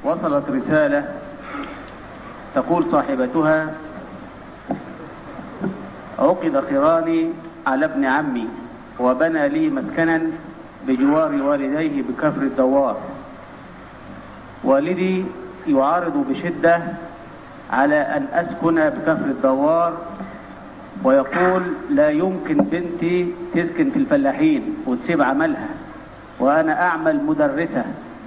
وصلت رسالة تقول صاحبتها عقد قراني على ابن عمي وبنى لي مسكنا بجوار والديه بكفر الدوار والدي يعارض بشدة على أن أسكن بكفر الدوار ويقول لا يمكن بنتي تسكن في الفلاحين وتسيب عملها وأنا أعمل مدرسة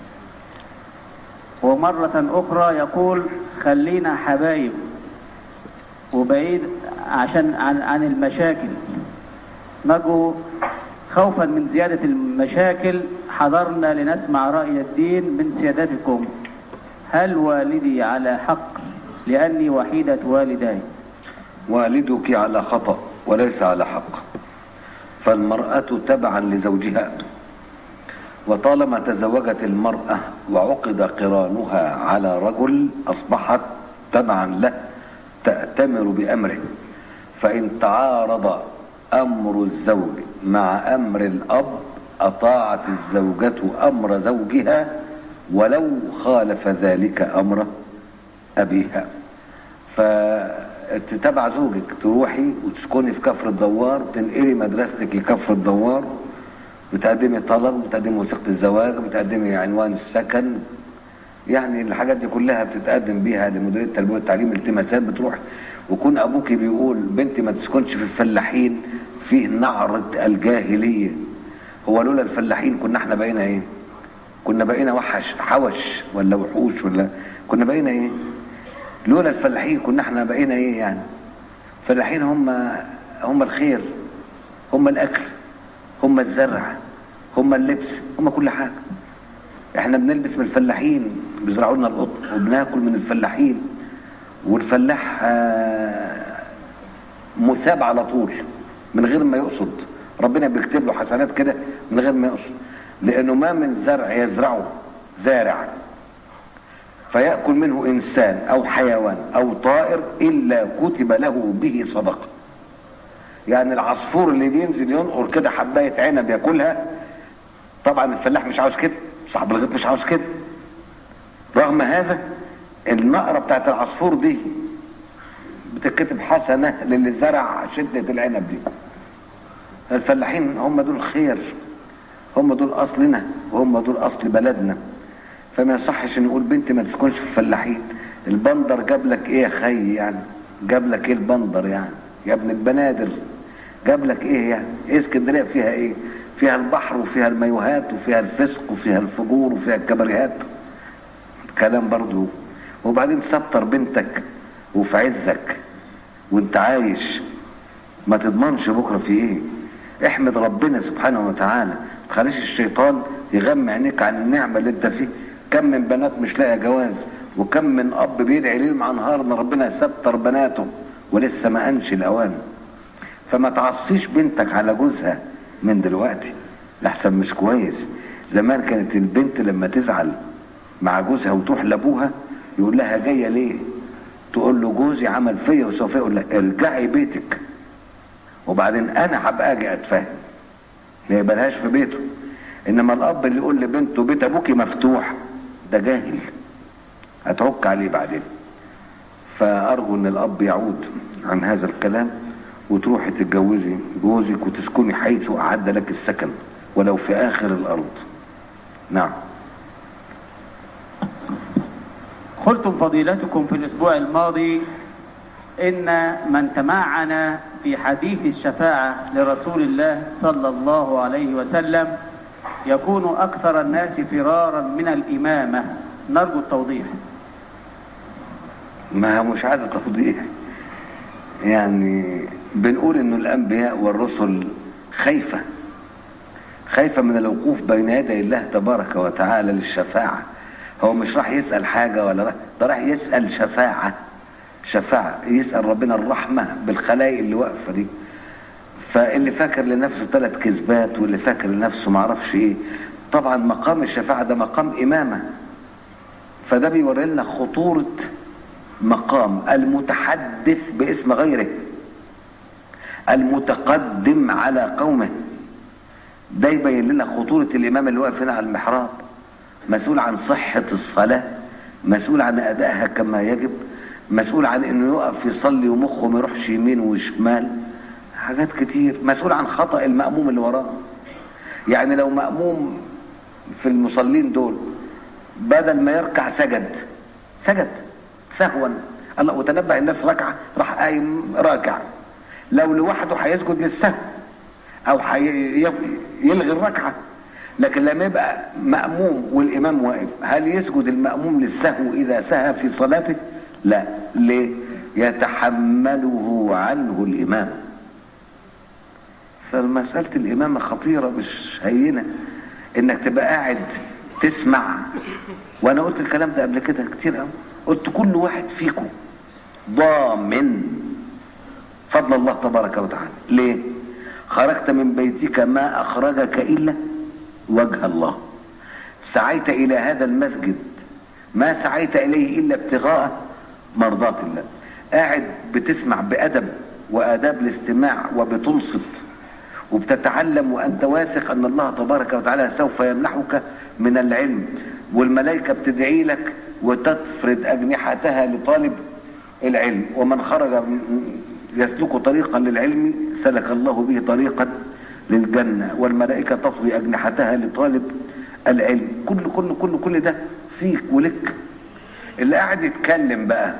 ومرة أخرى يقول خلينا حبايب وبعيد عشان عن, عن المشاكل نرجو خوفا من زيادة المشاكل حضرنا لنسمع رأي الدين من سيادتكم هل والدي على حق لأني وحيدة والداي والدك على خطأ وليس على حق فالمرأة تبعا لزوجها وطالما تزوجت المرأة وعقد قرانها على رجل أصبحت تبعا له تأتمر بأمره فإن تعارض أمر الزوج مع أمر الأب أطاعت الزوجة أمر زوجها ولو خالف ذلك أمر أبيها فتتبع زوجك تروحي وتسكني في كفر الدوار تنقلي مدرستك لكفر الدوار بتقدمي طلب بتقدمي وثيقة الزواج بتقدمي عنوان السكن يعني الحاجات دي كلها بتتقدم بيها لمديرية التربية والتعليم التماسات بتروح وكون ابوك بيقول بنتي ما تسكنش في الفلاحين فيه نعرة الجاهلية هو لولا الفلاحين كنا احنا بقينا ايه كنا بقينا وحش حوش ولا وحوش ولا كنا بقينا ايه لولا الفلاحين كنا احنا بقينا ايه يعني الفلاحين هم هم الخير هم الاكل هم الزرع هم اللبس هم كل حاجة احنا بنلبس من الفلاحين بيزرعوا لنا القطن وبناكل من الفلاحين والفلاح مثاب على طول من غير ما يقصد ربنا بيكتب له حسنات كده من غير ما يقصد لانه ما من زرع يزرعه زارع فيأكل منه انسان او حيوان او طائر الا كتب له به صدقه يعني العصفور اللي بينزل ينقر كده حبايه عنب ياكلها طبعا الفلاح مش عاوز كده صاحب الغيط مش عاوز كده رغم هذا النقرة بتاعت العصفور دي بتتكتب حسنة للي زرع شدة العنب دي الفلاحين هم دول خير هم دول أصلنا وهم دول أصل بلدنا فما يصحش نقول بنتي ما تسكنش في الفلاحين البندر جاب لك ايه يا خي يعني جاب لك ايه البندر يعني يا ابن البنادر جاب لك ايه يعني ايه اسكندريه فيها ايه فيها البحر وفيها الميوهات وفيها الفسق وفيها الفجور وفيها الكبريهات كلام برضو وبعدين سطر بنتك وفي عزك وانت عايش ما تضمنش بكره في ايه احمد ربنا سبحانه وتعالى ما تخليش الشيطان يغمى عينيك عن النعمه اللي انت فيه كم من بنات مش لاقيه جواز وكم من اب بيدعي ليل مع نهار ان ربنا يستر بناته ولسه ما انش الاوان فما تعصيش بنتك على جوزها من دلوقتي لحسن مش كويس زمان كانت البنت لما تزعل مع جوزها وتروح لابوها يقول لها جايه ليه تقول له جوزي عمل فيا وسوف يقول لها ارجعي بيتك وبعدين انا هبقى اجي اتفاهم ما يقبلهاش في بيته انما الاب اللي يقول لبنته بيت ابوكي مفتوح ده جاهل هتعك عليه بعدين فارجو ان الاب يعود عن هذا الكلام وتروحي تتجوزي جوزك وتسكني حيث اعد لك السكن ولو في اخر الارض نعم قلتم فضيلتكم في الأسبوع الماضي إن من تمعن في حديث الشفاعة لرسول الله صلى الله عليه وسلم يكون أكثر الناس فرارا من الإمامة نرجو التوضيح ما مش عايز توضيح يعني بنقول انه الانبياء والرسل خايفه خايفه من الوقوف بين يدي الله تبارك وتعالى للشفاعه هو مش راح يسال حاجه ولا راح ده راح يسال شفاعه شفاعه يسال ربنا الرحمه بالخلايق اللي واقفه دي فاللي فاكر لنفسه ثلاث كذبات واللي فاكر لنفسه معرفش ايه طبعا مقام الشفاعه ده مقام امامه فده بيوري لنا خطوره مقام المتحدث باسم غيره المتقدم على قومه ده يبين لنا خطورة الإمام اللي واقف هنا على المحراب مسؤول عن صحة الصلاة مسؤول عن ادائها كما يجب مسؤول عن انه يقف يصلي ومخه ما يروحش يمين وشمال حاجات كتير مسؤول عن خطأ المأموم اللي وراه يعني لو مأموم في المصلين دول بدل ما يركع سجد سجد سهوا الله وتنبه الناس ركعة راح قايم راكع لو لوحده هيسجد للسهو او حي- يلغي الركعة لكن لما يبقى مأموم والإمام واقف هل يسجد المأموم للسهو إذا سهى في صلاته لا ليه يتحمله عنه الإمام فمسألة الإمامة خطيرة مش هينة إنك تبقى قاعد تسمع وأنا قلت الكلام ده قبل كده كتير قوي قلت كل واحد فيكم ضامن فضل الله تبارك وتعالى ليه خرجت من بيتك ما أخرجك إلا وجه الله سعيت إلى هذا المسجد ما سعيت إليه إلا ابتغاء مرضات الله قاعد بتسمع بأدب وآداب الاستماع وبتنصت وبتتعلم وأنت واثق أن الله تبارك وتعالى سوف يمنحك من العلم والملائكة بتدعي لك وتفرد أجنحتها لطالب العلم ومن خرج من- يسلك طريقا للعلم سلك الله به طريقا للجنة والملائكة تطوي أجنحتها لطالب العلم كل كل كل كل ده فيك ولك اللي قاعد يتكلم بقى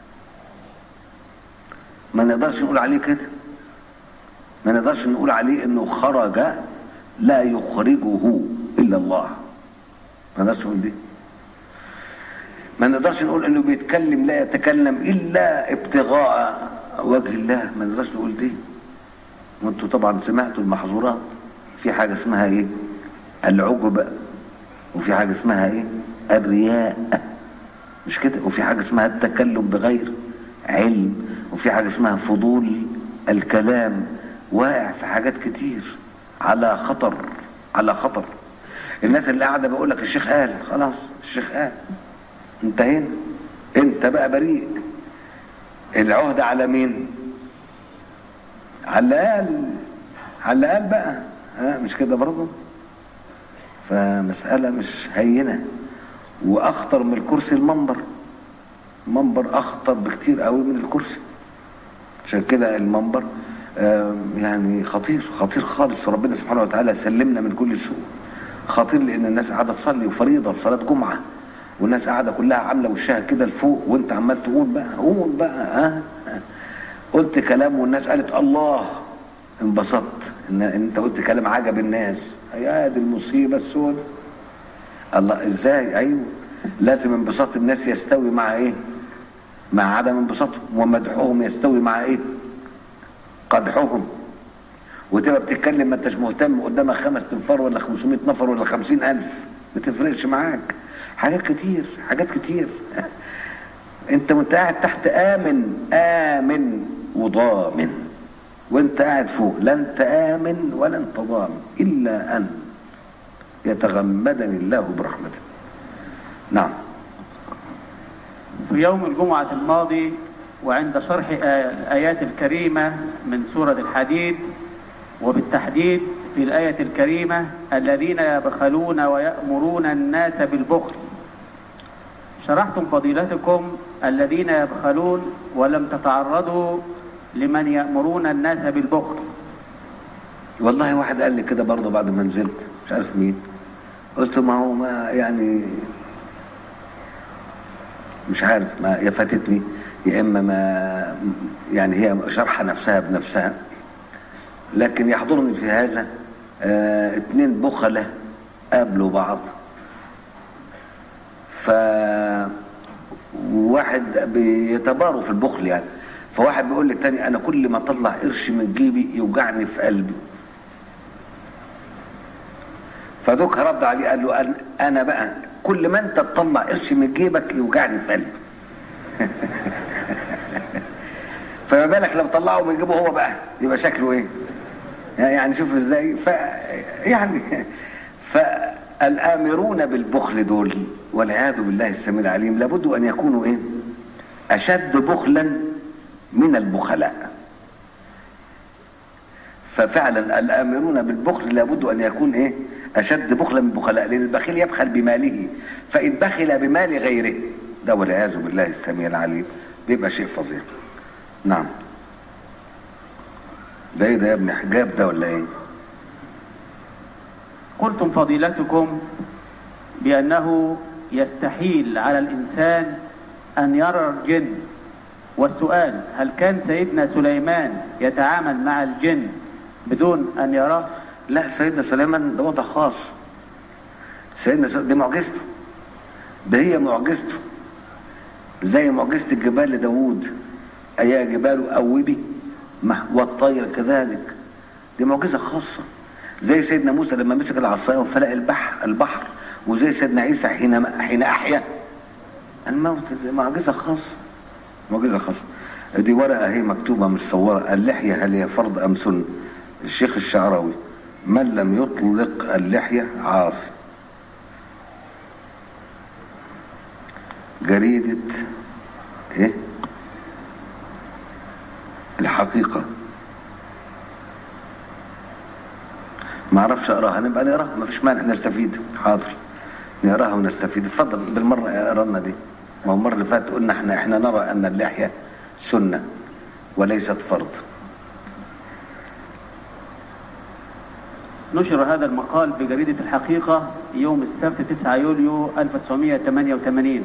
ما نقدرش نقول عليه كده ما نقدرش نقول عليه انه خرج لا يخرجه الا الله ما نقدرش نقول دي ما نقدرش نقول انه بيتكلم لا يتكلم الا ابتغاء وجه الله ما نقدرش نقول دي وانتوا طبعا سمعتوا المحظورات في حاجه اسمها ايه العجب وفي حاجه اسمها ايه الرياء مش كده وفي حاجه اسمها التكلم بغير علم وفي حاجه اسمها فضول الكلام واقع في حاجات كتير على خطر على خطر الناس اللي قاعده بيقول لك الشيخ قال خلاص الشيخ قال انتهينا انت بقى بريء العهدة على مين على الأقل على الأقل بقى ها مش كده برضه فمسألة مش هينة وأخطر من الكرسي المنبر المنبر أخطر بكتير قوي من الكرسي عشان كده المنبر آه، يعني خطير خطير خالص وربنا سبحانه وتعالى سلمنا من كل سوء خطير لان الناس قاعده تصلي وفريضه وصلاه جمعه والناس قاعده كلها عامله وشها كده لفوق وانت عمال تقول بقى قول بقى ها قلت كلام والناس قالت الله انبسطت ان إن انت قلت كلام عجب الناس يا دي المصيبه السوداء الله ازاي ايوه لازم انبساط الناس يستوي مع ايه مع عدم انبساطهم ومدحهم يستوي مع ايه قدحهم وتبقى بتتكلم ما انتش مهتم قدامك خمس تنفار ولا 500 نفر ولا 50 الف ما تفرقش معاك حاجات كتير حاجات كتير انت وانت قاعد تحت امن امن وضامن وانت قاعد فوق لا انت امن ولا انت ضامن الا ان يتغمدني الله برحمته نعم في يوم الجمعة الماضي وعند شرح آ- الآيات الكريمة من سورة الحديد وبالتحديد في الآية الكريمة الذين يبخلون ويأمرون الناس بالبخل شرحتم فضيلتكم الذين يبخلون ولم تتعرضوا لمن يأمرون الناس بالبخل والله واحد قال لي كده برضه بعد ما نزلت مش عارف مين قلت ما هو ما يعني مش عارف ما يا فاتتني يا اما ما يعني هي شرحه نفسها بنفسها لكن يحضرني في هذا آه اتنين بخلة قابلوا بعض ف واحد بيتباروا في البخل يعني فواحد بيقول للتاني انا كل ما اطلع قرش من جيبي يوجعني في قلبي فدوك رد عليه قال له أنا- انا بقى كل ما انت تطلع قرش من جيبك يوجعني في قلبي فما بالك لو طلعه من جيبه هو بقى يبقى شكله ايه يعني شوف ازاي ف يعني فالامرون بالبخل دول والعياذ بالله السميع العليم لابد ان يكونوا ايه اشد بخلا من البخلاء ففعلا الامرون بالبخل لابد ان يكون ايه اشد بخلا من البخلاء لان البخيل يبخل بماله فان بخل بمال غيره ده والعياذ بالله السميع العليم بيبقى شيء فظيع نعم ده ايه ده يا ابني حجاب ده ولا ايه قلتم فضيلتكم بأنه يستحيل على الإنسان أن يرى الجن والسؤال هل كان سيدنا سليمان يتعامل مع الجن بدون أن يراه لا سيدنا سليمان ده وضع خاص سيدنا سليمان دي معجزته ده هي معجزته زي معجزة الجبال لداوود أيا جبال أوبي مع- والطير كذلك دي معجزة خاصة زي سيدنا موسى لما مسك العصاية وفلق البحر البحر وزي سيدنا عيسى حين حين أحيا الموت دي معجزة خاصة معجزة خاصة دي ورقة هي مكتوبة مصورة اللحية هل هي فرض أم سنة الشيخ الشعراوي من لم يطلق اللحية عاصي جريدة ايه الحقيقة ما اعرفش اقراها نبقى نقراها ما فيش مانع نستفيد حاضر نقراها ونستفيد اتفضل بالمرة اقرا لنا دي ما هو المرة اللي فاتت قلنا احنا احنا نرى ان اللحية سنة وليست فرض نشر هذا المقال بجريدة الحقيقة يوم السبت 9 يوليو 1988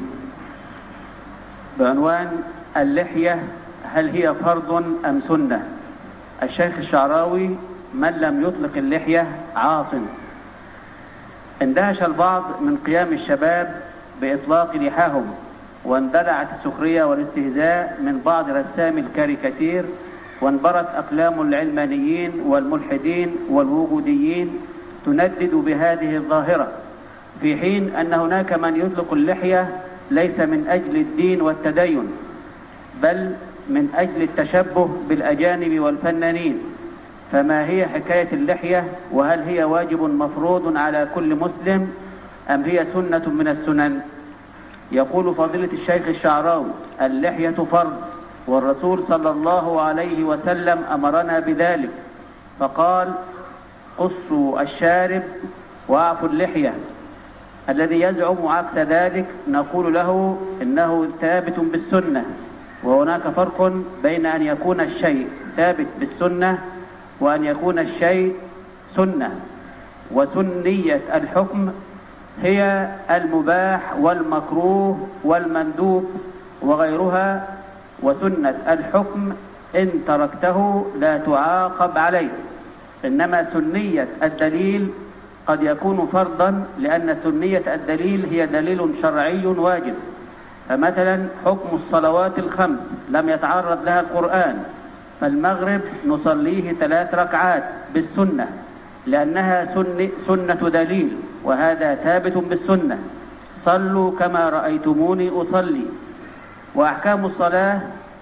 بعنوان اللحية هل هي فرض أم سنة الشيخ الشعراوي من لم يطلق اللحية عاص اندهش البعض من قيام الشباب بإطلاق لحاهم واندلعت السخرية والاستهزاء من بعض رسام الكاريكاتير وانبرت أقلام العلمانيين والملحدين والوجوديين تندد بهذه الظاهرة في حين أن هناك من يطلق اللحية ليس من أجل الدين والتدين بل من أجل التشبه بالأجانب والفنانين فما هي حكاية اللحية وهل هي واجب مفروض على كل مسلم أم هي سنة من السنن يقول فضيلة الشيخ الشعراوي اللحية فرض والرسول صلى الله عليه وسلم أمرنا بذلك فقال قصوا الشارب واعفوا اللحية الذي يزعم عكس ذلك نقول له إنه ثابت بالسنة وهناك فرق بين أن يكون الشيء ثابت بالسنة وأن يكون الشيء سنة وسنية الحكم هي المباح والمكروه والمندوب وغيرها وسنة الحكم إن تركته لا تعاقب عليه إنما سنية الدليل قد يكون فرضا لأن سنية الدليل هي دليل شرعي واجب فمثلا حكم الصلوات الخمس لم يتعرض لها القرآن فالمغرب نصليه ثلاث ركعات بالسنة لأنها سن سنة دليل وهذا ثابت بالسنة صلوا كما رأيتموني أصلي وأحكام الصلاة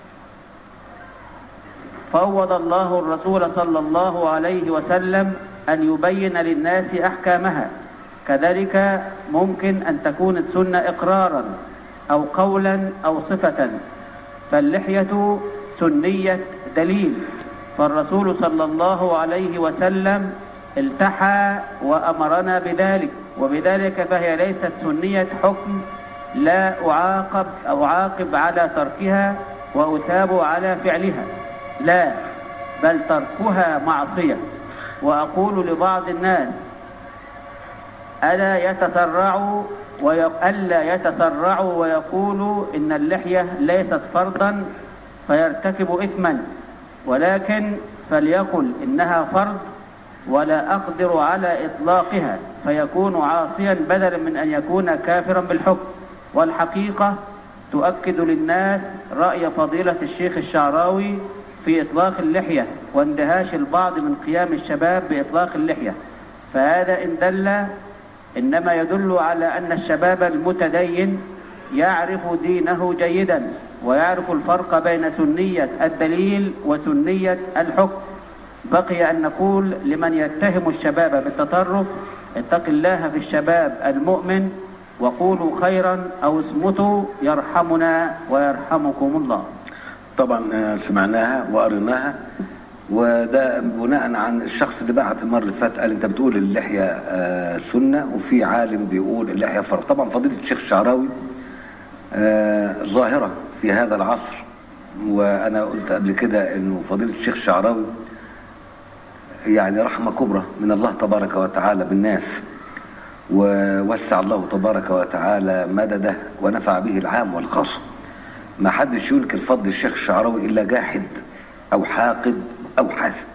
فوض الله الرسول صلى الله عليه وسلم أن يبين للناس أحكامها كذلك ممكن أن تكون السنة إقرارا أو قولا أو صفة فاللحية سنية دليل فالرسول صلى الله عليه وسلم التحى وأمرنا بذلك وبذلك فهي ليست سنية حكم لا أعاقب أو عاقب على تركها وأثاب على فعلها لا بل تركها معصية وأقول لبعض الناس ألا يتسرعوا وي... ألا يتسرعوا ويقولوا إن اللحية ليست فرضا فيرتكب إثما ولكن فليقل إنها فرض ولا أقدر على إطلاقها فيكون عاصيا بدلا من أن يكون كافرا بالحكم والحقيقة تؤكد للناس رأي فضيلة الشيخ الشعراوي في إطلاق اللحية واندهاش البعض من قيام الشباب بإطلاق اللحية فهذا إن دل إنما يدل على أن الشباب المتدين يعرف دينه جيدا ويعرف الفرق بين سنية الدليل وسنية الحكم بقي أن نقول لمن يتهم الشباب بالتطرف اتق الله في الشباب المؤمن وقولوا خيرا أو اصمتوا يرحمنا ويرحمكم الله طبعا آه، سمعناها وقريناها وده بناء عن الشخص اللي بعت المره اللي فاتت قال انت بتقول اللحيه آه، سنه وفي عالم بيقول اللحيه فرض طبعا فضيله الشيخ الشعراوي آه ظاهرة في هذا العصر وأنا قلت قبل كده إنه فضيلة الشيخ شعراوي يعني رحمة كبرى من الله تبارك وتعالى بالناس ووسع الله تبارك وتعالى مدده ونفع به العام والخاص ما حدش ينكر فضل الشيخ الشعراوي إلا جاحد أو حاقد أو حاسد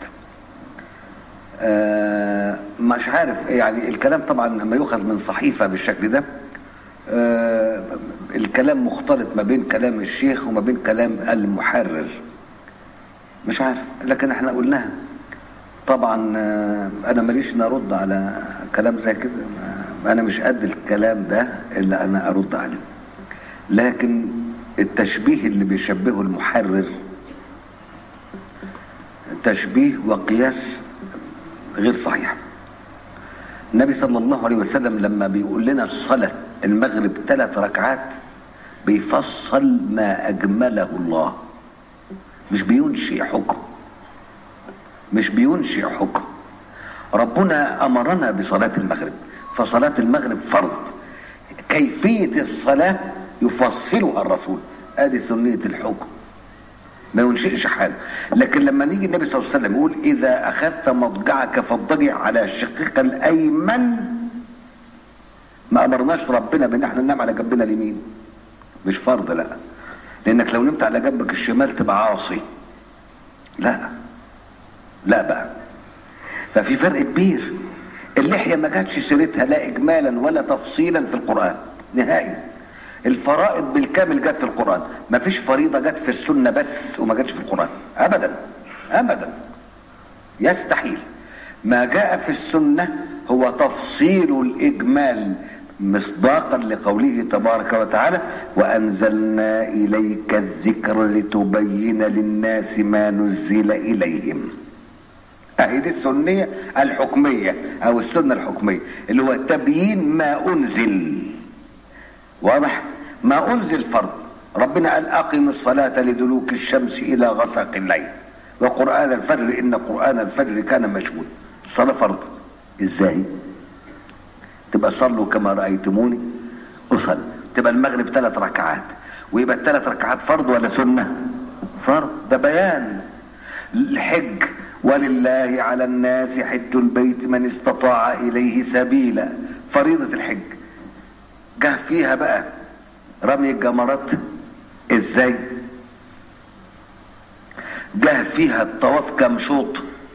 آه مش عارف يعني الكلام طبعا لما يؤخذ من صحيفة بالشكل ده آه الكلام مختلط ما بين كلام الشيخ وما بين كلام المحرر مش عارف لكن احنا قلناها طبعا آه انا ماليش نرد على كلام زي كده انا مش قد الكلام ده اللي انا ارد عليه لكن التشبيه اللي بيشبهه المحرر تشبيه وقياس غير صحيح النبي صلى الله عليه وسلم لما بيقول لنا الصلاة المغرب ثلاث ركعات بيفصل ما أجمله الله مش بينشئ حكم مش بينشئ حكم ربنا أمرنا بصلاة المغرب فصلاة المغرب فرض كيفية الصلاة يفصلها الرسول ادي سنية الحكم ما ينشئش حاجة لكن لما نيجي النبي صلى الله عليه وسلم يقول اذا اخذت مضجعك فاضطجع على شقك الايمن ما امرناش ربنا بان احنا ننام على جنبنا اليمين مش فرض لا لانك لو نمت على جنبك الشمال تبقى عاصي لا لا بقى ففي فرق كبير اللحية ما جاتش سيرتها لا اجمالا ولا تفصيلا في القرآن نهائي الفرائض بالكامل جت في القرآن ما فيش فريضة جت في السنة بس وما جاتش في القرآن ابدا ابدا يستحيل ما جاء في السنة هو تفصيل الاجمال مصداقا لقوله تبارك وتعالى وانزلنا اليك الذكر لتبين للناس ما نزل اليهم اهي دي السنية الحكمية او السنة الحكمية اللي هو تبيين ما انزل واضح ما انزل فرض ربنا قال اقم الصلاة لدلوك الشمس الى غسق الليل وقرآن الفجر ان قرآن الفجر كان مشهود الصلاة فرض ازاي تبقى صلوا كما رأيتموني اصل تبقى المغرب ثلاث ركعات ويبقى الثلاث ركعات فرض ولا سنة فرض ده بيان الحج ولله على الناس حج البيت من استطاع اليه سبيلا فريضة الحج جه فيها بقى رمي الجمرات ازاي جه فيها الطواف كم شوط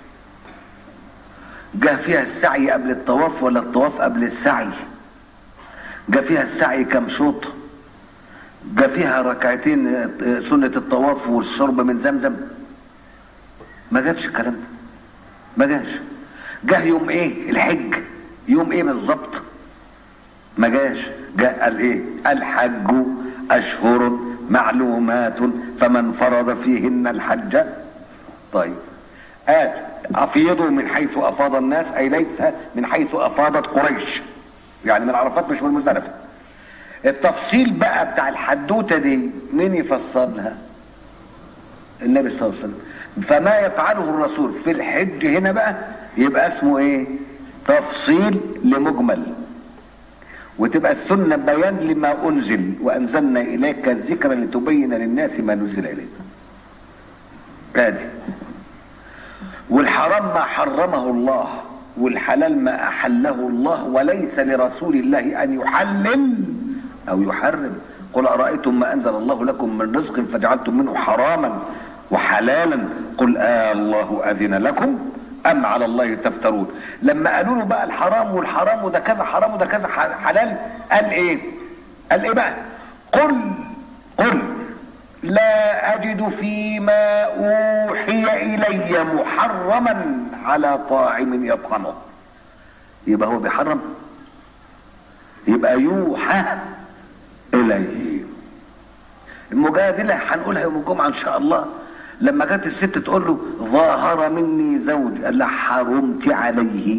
جه فيها السعي قبل الطواف ولا الطواف قبل السعي جه فيها السعي كم شوط جه فيها ركعتين سنة الطواف والشرب من زمزم ما جاتش الكلام ده ما جاش جه يوم ايه الحج يوم ايه بالظبط ما جاش جاء قال ايه الحج اشهر معلومات فمن فرض فيهن الحج طيب قال افيضوا من حيث افاض الناس اي ليس من حيث افاضت قريش يعني من عرفات مش من مزدلفه التفصيل بقى بتاع الحدوته دي مين يفصلها النبي صلى الله عليه وسلم فما يفعله الرسول في الحج هنا بقى يبقى اسمه ايه تفصيل لمجمل وتبقى السنة بيان لما أنزل وأنزلنا إليك الذكر لتبين للناس ما نزل إليك ادي والحرام ما حرمه الله والحلال ما أحله الله وليس لرسول الله أن يحلل أو يحرم قل أرأيتم ما أنزل الله لكم من رزق فجعلتم منه حراما وحلالا قل آه الله أذن لكم أم على الله تفترون لما قالوا له بقى الحرام والحرام وده كذا حرام وده كذا حلال قال ايه قال ايه بقى قل قل لا أجد فيما أوحي إلي محرما على طاعم يطعمه يبقى هو بيحرم يبقى يوحى إليه المجادلة هنقولها يوم الجمعة إن شاء الله لما جت الست تقول له ظاهر مني زوج قال لها حرمت عليه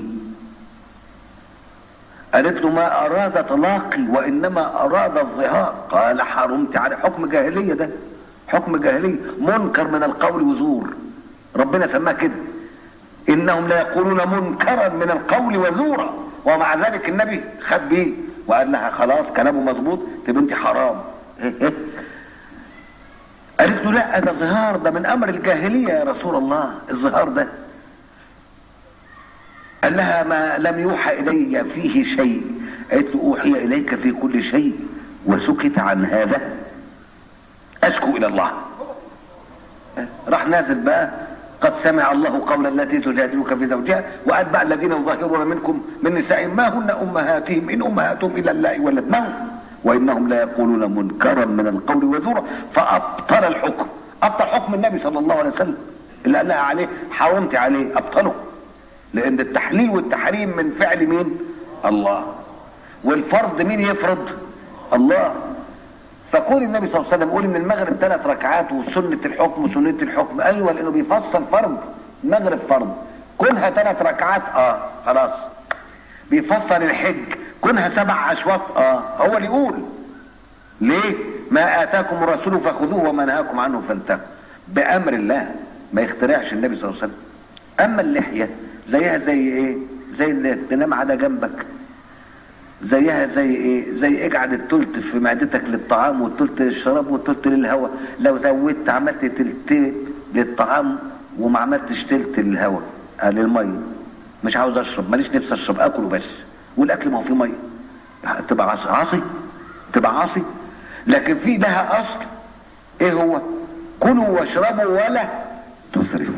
قالت له ما اراد طلاقي وانما اراد الظهار قال حرمت عليه حكم جاهليه ده حكم جاهليه منكر من القول وزور ربنا سماه كده انهم لا يقولون منكرا من القول وزورا ومع ذلك النبي خد بيه وقال لها خلاص كلامه مظبوط تبقى انت حرام قالت له لا ده ظهار ده من امر الجاهليه يا رسول الله الظهار ده قال لها ما لم يوحى الي فيه شيء قالت له اوحي اليك في كل شيء وسكت عن هذا اشكو الى الله راح نازل بقى قد سمع الله قول التي تجادلك في زوجها واتبع الذين يظاهرون منكم من نسائهم ما هن امهاتهم ان امهاتهم الا اللائي ولدنهم وانهم لا يقولون منكرا من القول وزورا فابطل الحكم ابطل حكم النبي صلى الله عليه وسلم اللي قال لها عليه حرمت عليه ابطله لان التحليل والتحريم من فعل مين الله والفرض مين يفرض الله فكون النبي صلى الله عليه وسلم يقول ان المغرب ثلاث ركعات وسنه الحكم وسنه الحكم ايوه لانه بيفصل فرض المغرب فرض كونها ثلاث ركعات اه خلاص بيفصل الحج كونها سبع اشواط اه هو اللي يقول ليه ما اتاكم الرسول فخذوه وما نهاكم عنه فانتهوا بامر الله ما يخترعش النبي صلى الله عليه وسلم اما اللحيه زيها زي ايه زي اللي تنام على جنبك زيها زي ايه زي اجعل التلت في معدتك للطعام والتلت للشراب والتلت للهواء لو زودت عملت تلت للطعام وما عملتش تلت للهواء آه للميه مش عاوز اشرب ماليش نفسي اشرب اكله بس والاكل ما هو فيه ميه تبقى عاصي عاصي تبقى عاصي لكن في لها اصل ايه هو كلوا واشربوا ولا تسرفوا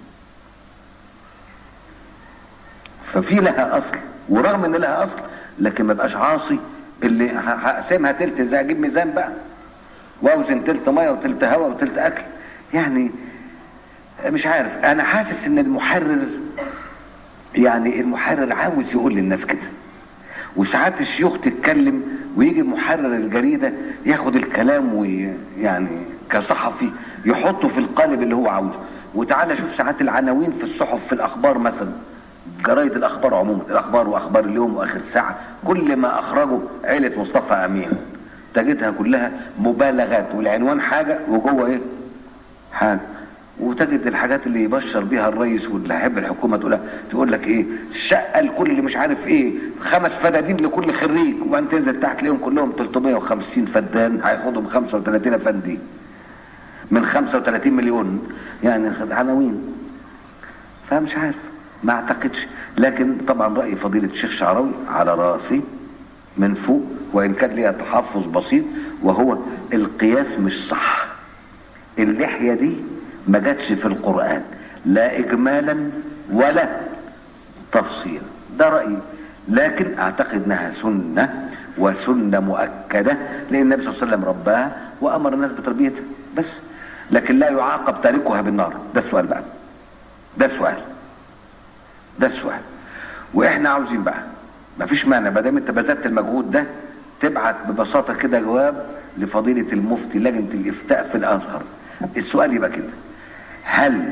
ففي لها اصل ورغم ان لها اصل لكن ما بقاش عاصي اللي هقسمها تلت ازاي اجيب ميزان بقى واوزن تلت ميه وتلت هواء وتلت اكل يعني مش عارف انا حاسس ان المحرر يعني المحرر عاوز يقول للناس كده وساعات الشيوخ تتكلم ويجي محرر الجريده ياخد الكلام ويعني كصحفي يحطه في القالب اللي هو عاوزه وتعالى شوف ساعات العناوين في الصحف في الاخبار مثلا جرايد الاخبار عموما الاخبار واخبار اليوم واخر ساعه كل ما اخرجه عيله مصطفى امين تجدها كلها مبالغات والعنوان حاجه وجوه ايه حاجه وتجد الحاجات اللي يبشر بيها الرئيس واللي يحب الحكومه تقولها تقول لك ايه شقه لكل مش عارف ايه خمس فدادين لكل خريج وبعدين تنزل تحت تلاقيهم كلهم 350 فدان هياخدهم 35 افندي من 35 مليون يعني عناوين فمش عارف ما اعتقدش لكن طبعا رأي فضيلة الشيخ شعراوي على راسي من فوق وإن كان ليها تحفظ بسيط وهو القياس مش صح اللحية دي ما جاتش في القرآن لا إجمالا ولا تفصيلا ده رأيي لكن أعتقد أنها سنة وسنة مؤكدة لأن النبي صلى الله عليه وسلم رباها وأمر الناس بتربيتها بس لكن لا يعاقب تاركها بالنار ده السؤال بقى ده السؤال ده السؤال واحنا عاوزين بقى مفيش مانع ما دام انت بذلت المجهود ده تبعت ببساطه كده جواب لفضيله المفتي لجنه الافتاء في الازهر السؤال يبقى كده هل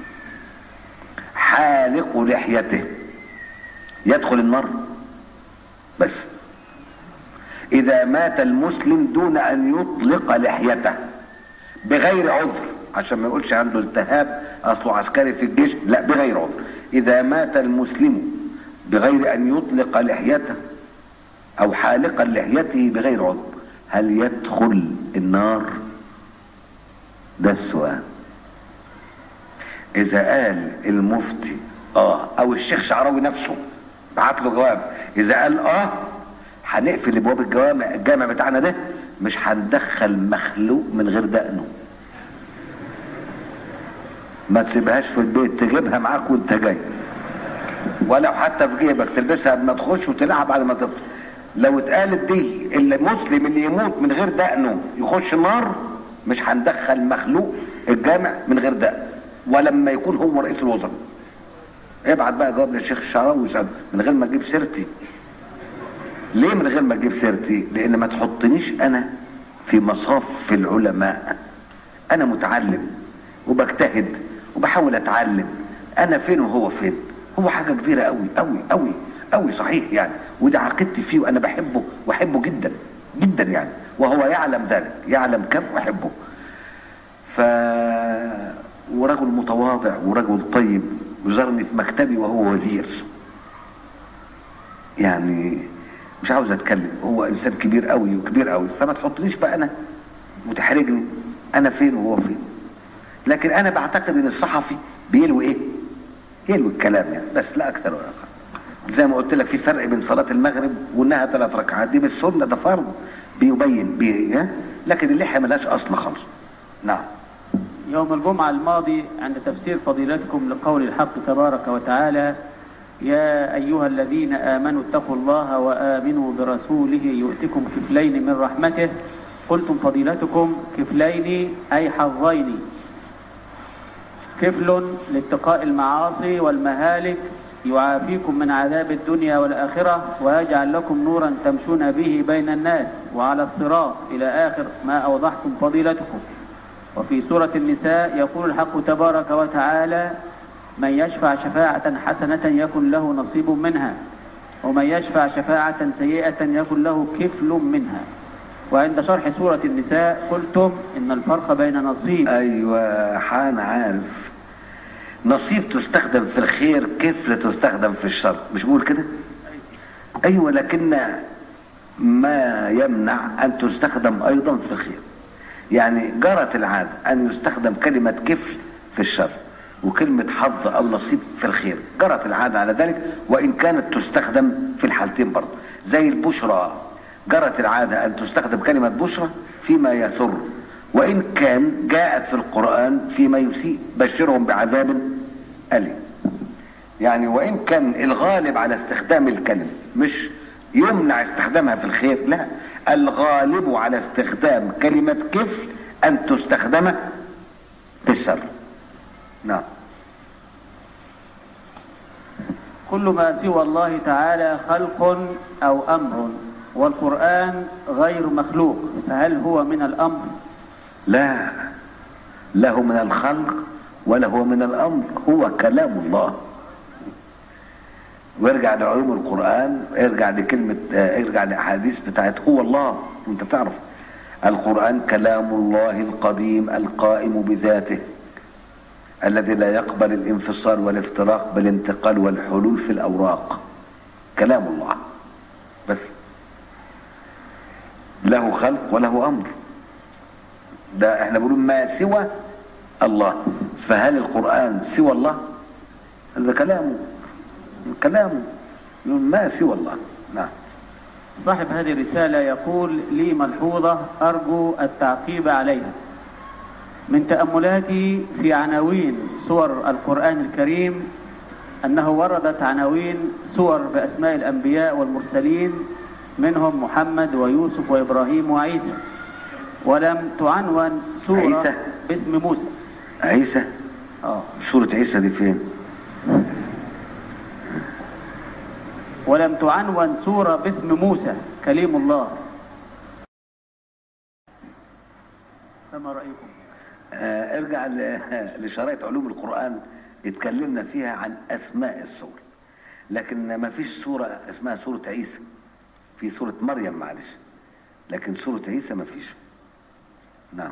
حالق لحيته يدخل النار بس اذا مات المسلم دون ان يطلق لحيته بغير عذر عشان ما يقولش عنده التهاب اصله عسكري في الجيش لا بغير عذر اذا مات المسلم بغير ان يطلق لحيته او حالقا لحيته بغير عذر هل يدخل النار ده السؤال اذا قال المفتي اه او الشيخ شعراوي نفسه بعت له جواب اذا قال اه هنقفل ابواب الجوامع الجامع بتاعنا ده مش هندخل مخلوق من غير دقنه ما تسيبهاش في البيت تجيبها معاك وانت جاي ولو حتى في جيبك تلبسها قبل ما تخش وتلعب بعد ما تفطر لو اتقالت دي المسلم اللي يموت من غير دقنه يخش النار مش هندخل مخلوق الجامع من غير دقن ولما يكون هو رئيس الوزراء ابعت بقى جواب للشيخ الشعراوي ويسأله من غير ما تجيب سيرتي ليه من غير ما تجيب سيرتي لان ما تحطنيش انا في مصاف العلماء انا متعلم وبجتهد وبحاول اتعلم انا فين وهو فين هو حاجه كبيره قوي قوي قوي قوي صحيح يعني ودي عقيدتي فيه وانا بحبه واحبه جدا جدا يعني وهو يعلم ذلك يعلم كم احبه ف ورجل متواضع ورجل طيب وزارني في مكتبي وهو وزير يعني مش عاوز اتكلم هو انسان كبير قوي وكبير قوي فما تحطنيش بقى انا وتحرجني انا فين وهو فين لكن انا بعتقد ان الصحفي بيلوي ايه يلوي الكلام يعني بس لا اكثر ولا اقل زي ما قلت لك في فرق بين صلاة المغرب وانها ثلاث ركعات دي بالسنة ده فرض بيبين بيه ها؟ لكن اللحية ملهاش اصل خالص نعم يوم الجمعة الماضي عند تفسير فضيلتكم لقول الحق تبارك وتعالى يا أيها الذين آمنوا اتقوا الله وآمنوا برسوله يؤتكم كفلين من رحمته قلتم فضيلتكم كفلين أي حظين كفل لاتقاء المعاصي والمهالك يعافيكم من عذاب الدنيا والآخرة ويجعل لكم نورا تمشون به بين الناس وعلى الصراط إلى آخر ما أوضحتم فضيلتكم وفي سورة النساء يقول الحق تبارك وتعالى من يشفع شفاعة حسنة يكن له نصيب منها ومن يشفع شفاعة سيئة يكن له كفل منها وعند شرح سورة النساء قلتم إن الفرق بين نصيب ايوه حان عارف نصيب تستخدم في الخير كفل تستخدم في الشر مش بقول كده ايوه لكن ما يمنع ان تستخدم ايضا في الخير يعني جرت العادة ان يستخدم كلمة كفل في الشر وكلمة حظ او نصيب في الخير جرت العادة على ذلك وان كانت تستخدم في الحالتين برضه زي البشرى جرت العادة ان تستخدم كلمة بشرى فيما يسر وان كان جاءت في القرآن فيما يسيء بشرهم بعذاب أليم يعني وان كان الغالب على استخدام الكلمة مش يمنع استخدامها في الخير لا الغالب على استخدام كلمة كفل ان تستخدم في الشر نعم كل ما سوى الله تعالى خلق أو أمر والقرآن غير مخلوق فهل هو من الأمر لا له من الخلق ولا هو من الامر هو كلام الله وارجع لعلوم القران ارجع لكلمه آه، ارجع لاحاديث بتاعت هو الله انت تعرف القران كلام الله القديم القائم بذاته الذي لا يقبل الانفصال والافتراق بالانتقال والحلول في الاوراق كلام الله بس له خلق وله امر ده احنا بنقول ما سوى الله فهل القرآن سوى الله هذا كلامه كلامه يقول ما سوى الله نعم صاحب هذه الرسالة يقول لي ملحوظة أرجو التعقيب عليها من تأملاتي في عناوين سور القرآن الكريم أنه وردت عناوين سور بأسماء الأنبياء والمرسلين منهم محمد ويوسف وإبراهيم وعيسى ولم تعنون سورة عيسى. باسم موسى عيسى آه. سورة عيسى دي فين ولم تعنون سورة باسم موسى كليم الله فما رأيكم آه ارجع ل- لشرائط علوم القرآن اتكلمنا فيها عن أسماء السور لكن ما فيش سورة اسمها سورة عيسى في سورة مريم معلش لكن سورة عيسى ما فيش نعم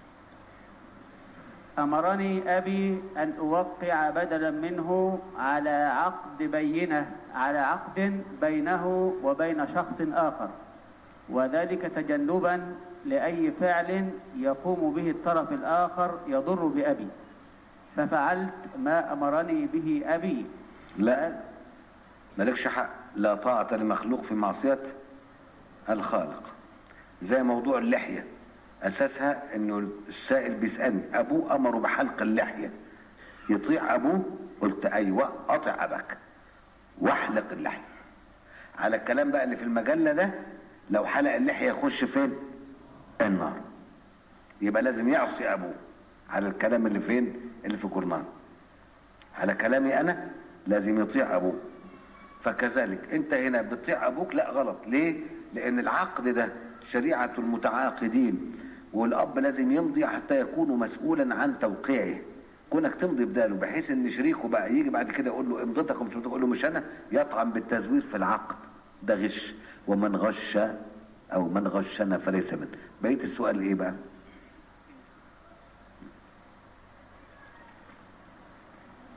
أمرني أبي أن أوقع بدلا منه على عقد بينة على عقد بينه وبين شخص آخر وذلك تجنبا لأي فعل يقوم به الطرف الآخر يضر بأبي ففعلت ما أمرني به أبي لا مالكش حق لا طاعة لمخلوق في معصية الخالق زي موضوع اللحية أساسها إنه السائل بيسألني أبوه أمره بحلق اللحية يطيع أبوه قلت أيوة أطع أباك واحلق اللحية على الكلام بقى اللي في المجلة ده لو حلق اللحية يخش فين؟ النار يبقى لازم يعصي أبوه على الكلام اللي فين؟ اللي في جورنال على كلامي انا لازم يطيع ابوه فكذلك انت هنا بتطيع ابوك لا غلط ليه لان العقد ده شريعة المتعاقدين والاب لازم يمضي حتى يكون مسؤولا عن توقيعه كونك تمضي بداله بحيث ان شريكه بقى يجي بعد كده يقول له امضتك ومش امضتك يقول له مش انا يطعن بالتزوير في العقد ده غش ومن غش او من غشنا فليس منه بقيه السؤال ايه بقى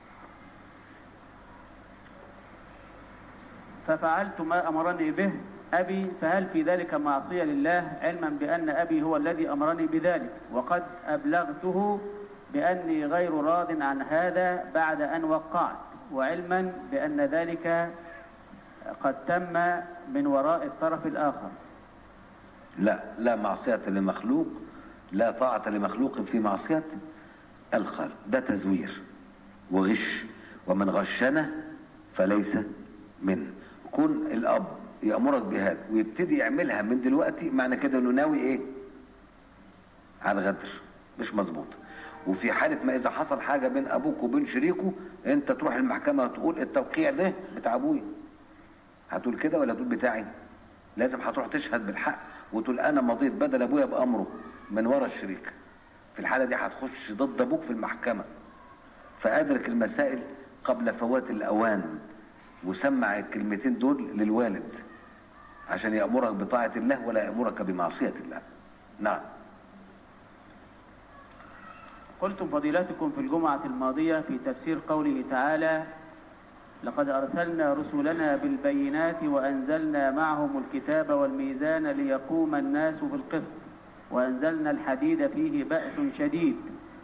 ففعلت ما أمرني به أبي فهل في ذلك معصية لله علما بأن أبي هو الذي أمرني بذلك وقد أبلغته بأني غير راض عن هذا بعد أن وقعت وعلما بأن ذلك قد تم من وراء الطرف الآخر لا لا معصية لمخلوق لا طاعة لمخلوق في معصية الخالق ده تزوير وغش ومن غشنا فليس منه كون الأب يأمرك بهذا ويبتدي يعملها من دلوقتي معنى كده انه ناوي ايه على الغدر مش مظبوط وفي حالة ما اذا حصل حاجة بين ابوك وبين شريكه انت تروح المحكمة وتقول التوقيع ده بتاع ابويا هتقول كده ولا تقول بتاعي لازم هتروح تشهد بالحق وتقول انا مضيت بدل ابويا بامره من ورا الشريك في الحالة دي هتخش ضد ابوك في المحكمة فادرك المسائل قبل فوات الاوان وسمع الكلمتين دول للوالد عشان يأمرك بطاعة الله ولا يأمرك بمعصية الله نعم قلتم فضيلتكم في الجمعة الماضية في تفسير قوله تعالى لقد أرسلنا رسلنا بالبينات وأنزلنا معهم الكتاب والميزان ليقوم الناس بالقسط وأنزلنا الحديد فيه بأس شديد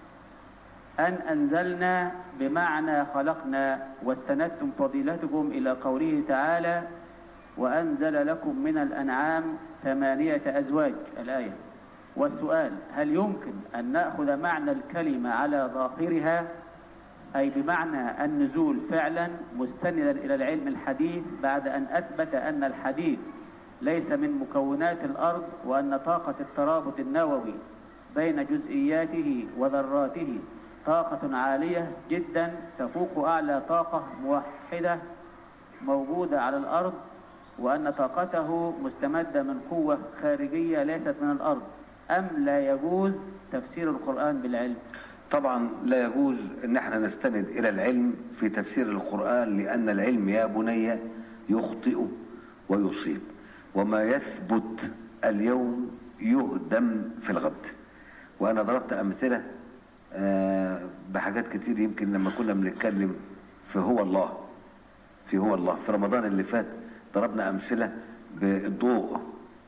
أن أنزلنا بمعنى خلقنا واستندتم فضيلتكم إلى قوله تعالى وأنزل لكم من الأنعام ثمانية أزواج الآية والسؤال هل يمكن أن نأخذ معنى الكلمة على ظاهرها أي بمعنى النزول فعلا مستندا إلى العلم الحديث بعد أن أثبت أن الحديد ليس من مكونات الأرض وأن طاقة الترابط النووي بين جزئياته وذراته طاقة عالية جدا تفوق أعلى طاقة موحدة موجودة على الأرض وأن طاقته مستمدة من قوة خارجية ليست من الأرض أم لا يجوز تفسير القرآن بالعلم طبعا لا يجوز ان احنا نستند الى العلم في تفسير القرآن لان العلم يا بني يخطئ ويصيب وما يثبت اليوم يهدم في الغد وانا ضربت امثلة آه، بحاجات كتير يمكن لما كنا بنتكلم في هو الله في هو الله في رمضان اللي فات ضربنا امثلة بالضوء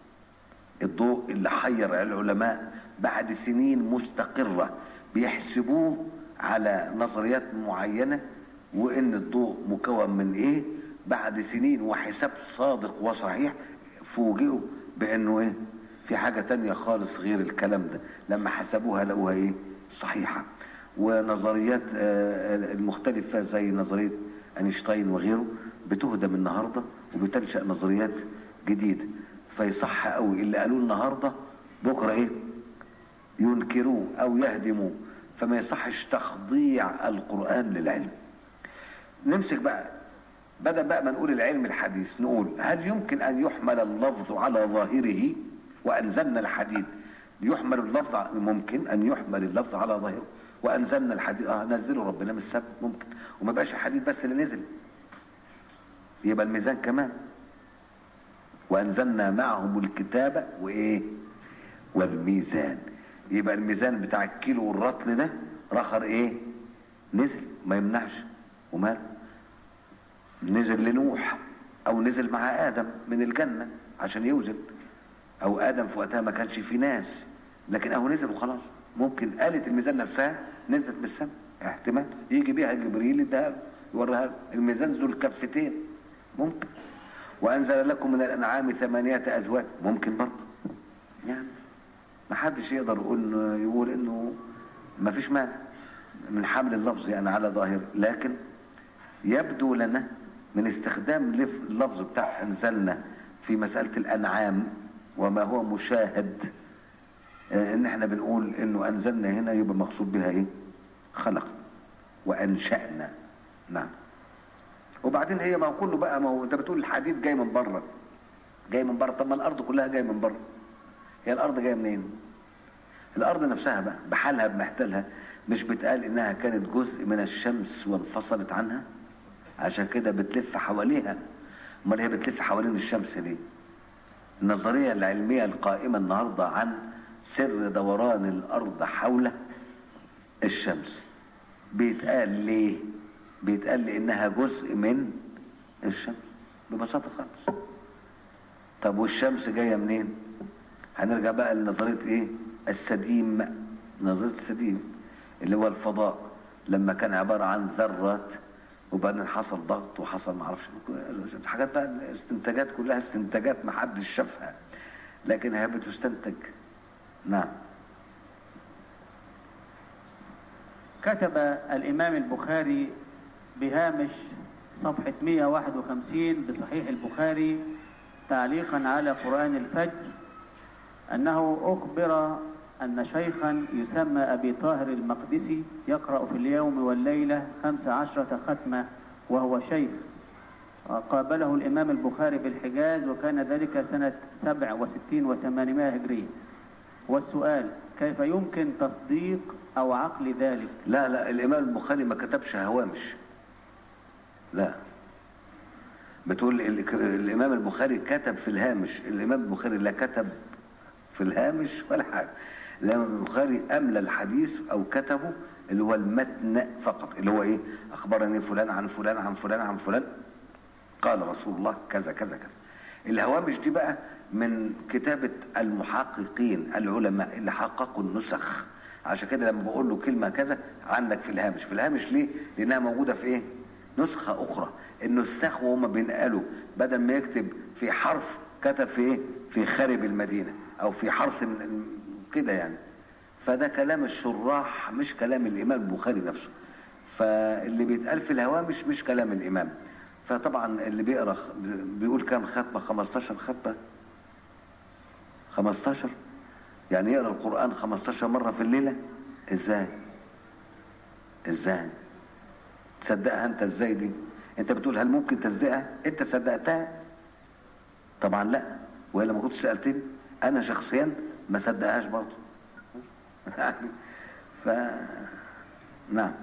الضوء اللي حير العلماء بعد سنين مستقرة بيحسبوه على نظريات معينة وان الضوء مكون من ايه بعد سنين وحساب صادق وصحيح فوجئوا بانه ايه في حاجة تانية خالص غير الكلام ده لما حسبوها لقوها ايه صحيحة ونظريات آه، المختلفة زي نظرية اينشتاين وغيره بتهدم النهاردة وبتنشأ نظريات جديدة فيصح قوي اللي قالوه النهاردة بكرة ايه ينكروه او يهدموه فما يصحش تخضيع القرآن للعلم نمسك بقى بدل بقى ما نقول العلم الحديث نقول هل يمكن ان يحمل اللفظ على ظاهره وانزلنا الحديد يحمل اللفظ ع- ممكن ان يحمل اللفظ على ظاهره وانزلنا الحديد اه نزله ربنا من السبت ممكن وما بقاش الحديد بس اللي نزل يبقى الميزان كمان وانزلنا معهم الكتاب وايه والميزان يبقى الميزان بتاع الكيلو والرطل ده رخر ايه نزل ما يمنعش ومال نزل لنوح او نزل مع ادم من الجنة عشان يوزن او ادم في وقتها ما كانش في ناس لكن اهو نزل وخلاص ممكن آلة الميزان نفسها نزلت من السماء احتمال يجي بيها جبريل يديها له، يوريها له. الميزان ذو الكفتين ممكن وانزل لكم من الانعام ثمانية ازواج ممكن برضه يعني ما حدش يقدر يقول يقول انه ما فيش مانع من حمل اللفظ يعني على ظاهر لكن يبدو لنا من استخدام لف- اللفظ بتاع انزلنا في مسألة الانعام وما هو مشاهد آه، ان احنا بنقول انه انزلنا هنا يبقى مقصود بها ايه خلق وانشأنا نعم وبعدين هي ما هو كله بقى ما هو انت بتقول الحديد جاي من بره جاي من بره طب ما الارض كلها جايه من بره هي الارض جايه منين الارض نفسها بقى بحالها بمحتلها مش بتقال انها كانت جزء من الشمس وانفصلت عنها عشان كده بتلف حواليها امال هي بتلف حوالين الشمس ليه النظرية العلمية القائمة النهاردة عن سر دوران الارض حول الشمس بيتقال ليه بيتقال لانها جزء من الشمس ببساطة خالص طب والشمس جايه منين هنرجع بقى لنظريه ايه السديم نظريه السديم اللي هو الفضاء لما كان عباره عن ذرات وبعدين حصل ضغط وحصل معرفش الحاجات بقى الاستنتاجات كلها استنتاجات ما حدش شافها لكن هي بتستنتج نعم كتب الإمام البخاري بهامش صفحة 151 بصحيح البخاري تعليقا على قرآن الفجر أنه أخبر أن شيخا يسمى أبي طاهر المقدسي يقرأ في اليوم والليلة خمس عشرة ختمة وهو شيخ قابله الإمام البخاري بالحجاز وكان ذلك سنة سبع وستين وثمانمائة هجرية والسؤال كيف يمكن تصديق أو عقل ذلك لا لا الامام البخاري ما كتبش هوامش لا بتقول ال- الامام البخاري كتب في الهامش الامام البخاري لا كتب في الهامش ولا حاجه الامام البخاري املى الحديث او كتبه اللي هو المتن فقط اللي هو ايه اخبرني فلان عن فلان عن فلان عن فلان قال رسول الله كذا كذا كذا الهوامش دي بقى من كتابة المحققين العلماء اللي حققوا النسخ عشان كده لما بقول له كلمة كذا عندك في الهامش في الهامش ليه لانها موجودة في ايه نسخة اخرى النساخ وهم بينقلوا بدل ما يكتب في حرف كتب في ايه في خارب المدينة او في حرف من كده يعني فده كلام الشراح مش كلام الامام البخاري نفسه فاللي بيتقال في الهوامش مش كلام الامام فطبعا اللي بيقرا بيقول كام ختمه 15 ختمه 15 يعني يقرا القران 15 مره في الليله ازاي ازاي تصدقها انت ازاي دي انت بتقول هل ممكن تصدقها انت صدقتها طبعا لا والا ما كنتش سالتني انا شخصيا ما صدقهاش برضه يعني ف نعم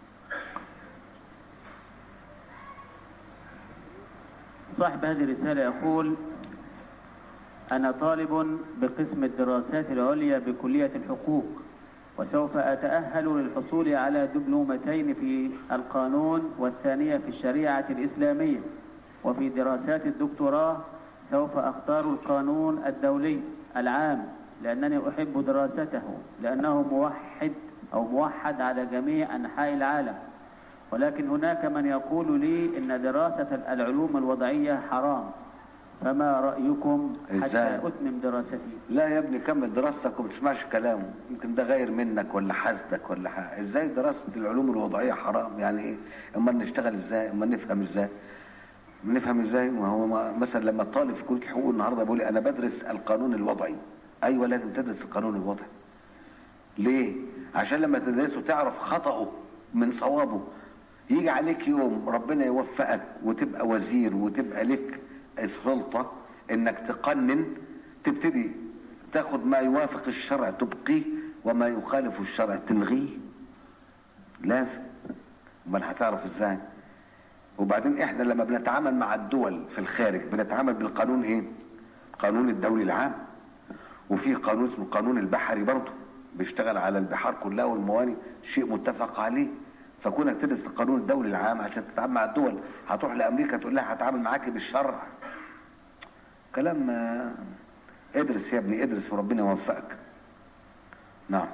صاحب هذه الرسالة يقول أنا طالب بقسم الدراسات العليا بكلية الحقوق وسوف أتأهل للحصول على دبلومتين في القانون والثانية في الشريعة الإسلامية وفي دراسات الدكتوراه سوف أختار القانون الدولي العام لأنني أحب دراسته لأنه موحد أو موحد على جميع أنحاء العالم ولكن هناك من يقول لي إن دراسة العلوم الوضعية حرام فما رأيكم حتى إزاي؟ أتمم دراستي لا يا ابني كمل دراستك وما تسمعش كلامه يمكن ده غير منك ولا حاسدك ولا حاجه ازاي دراسه العلوم الوضعيه حرام يعني ايه امال نشتغل ازاي امال نفهم ازاي نفهم ازاي ما هو ما مثلا لما الطالب في كليه الحقوق النهارده بيقول لي انا بدرس القانون الوضعي ايوه لازم تدرس القانون الوضعي ليه عشان لما تدرسه تعرف خطأه من صوابه يجي عليك يوم ربنا يوفقك وتبقى وزير وتبقى لك السلطة انك تقنن تبتدي تاخد ما يوافق الشرع تبقيه وما يخالف الشرع تلغيه لازم امال هتعرف ازاي وبعدين احنا لما بنتعامل مع الدول في الخارج بنتعامل بالقانون ايه قانون الدولي العام وفي قانون اسمه قانون البحري برضه بيشتغل على البحار كلها والمواني شيء متفق عليه فكونك تدرس القانون الدولي العام عشان تتعامل مع الدول هتروح لامريكا تقول لها هتعامل معاكي بالشرع كلام آه، ادرس يا ابني ادرس وربنا يوفقك نعم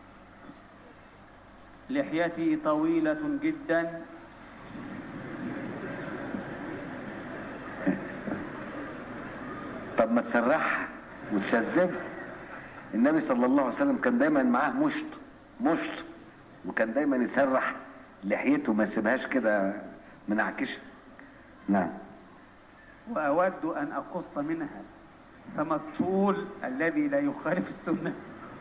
لحيتي طويلة جدا طب ما تسرحها وتشذبها النبي صلى الله عليه وسلم كان دايما معاه مشط مشط وكان دايما يسرح لحيته ما يسيبهاش كده منعكشه نعم وأود أن أقص منها فما الطول الذي لا يخالف السنة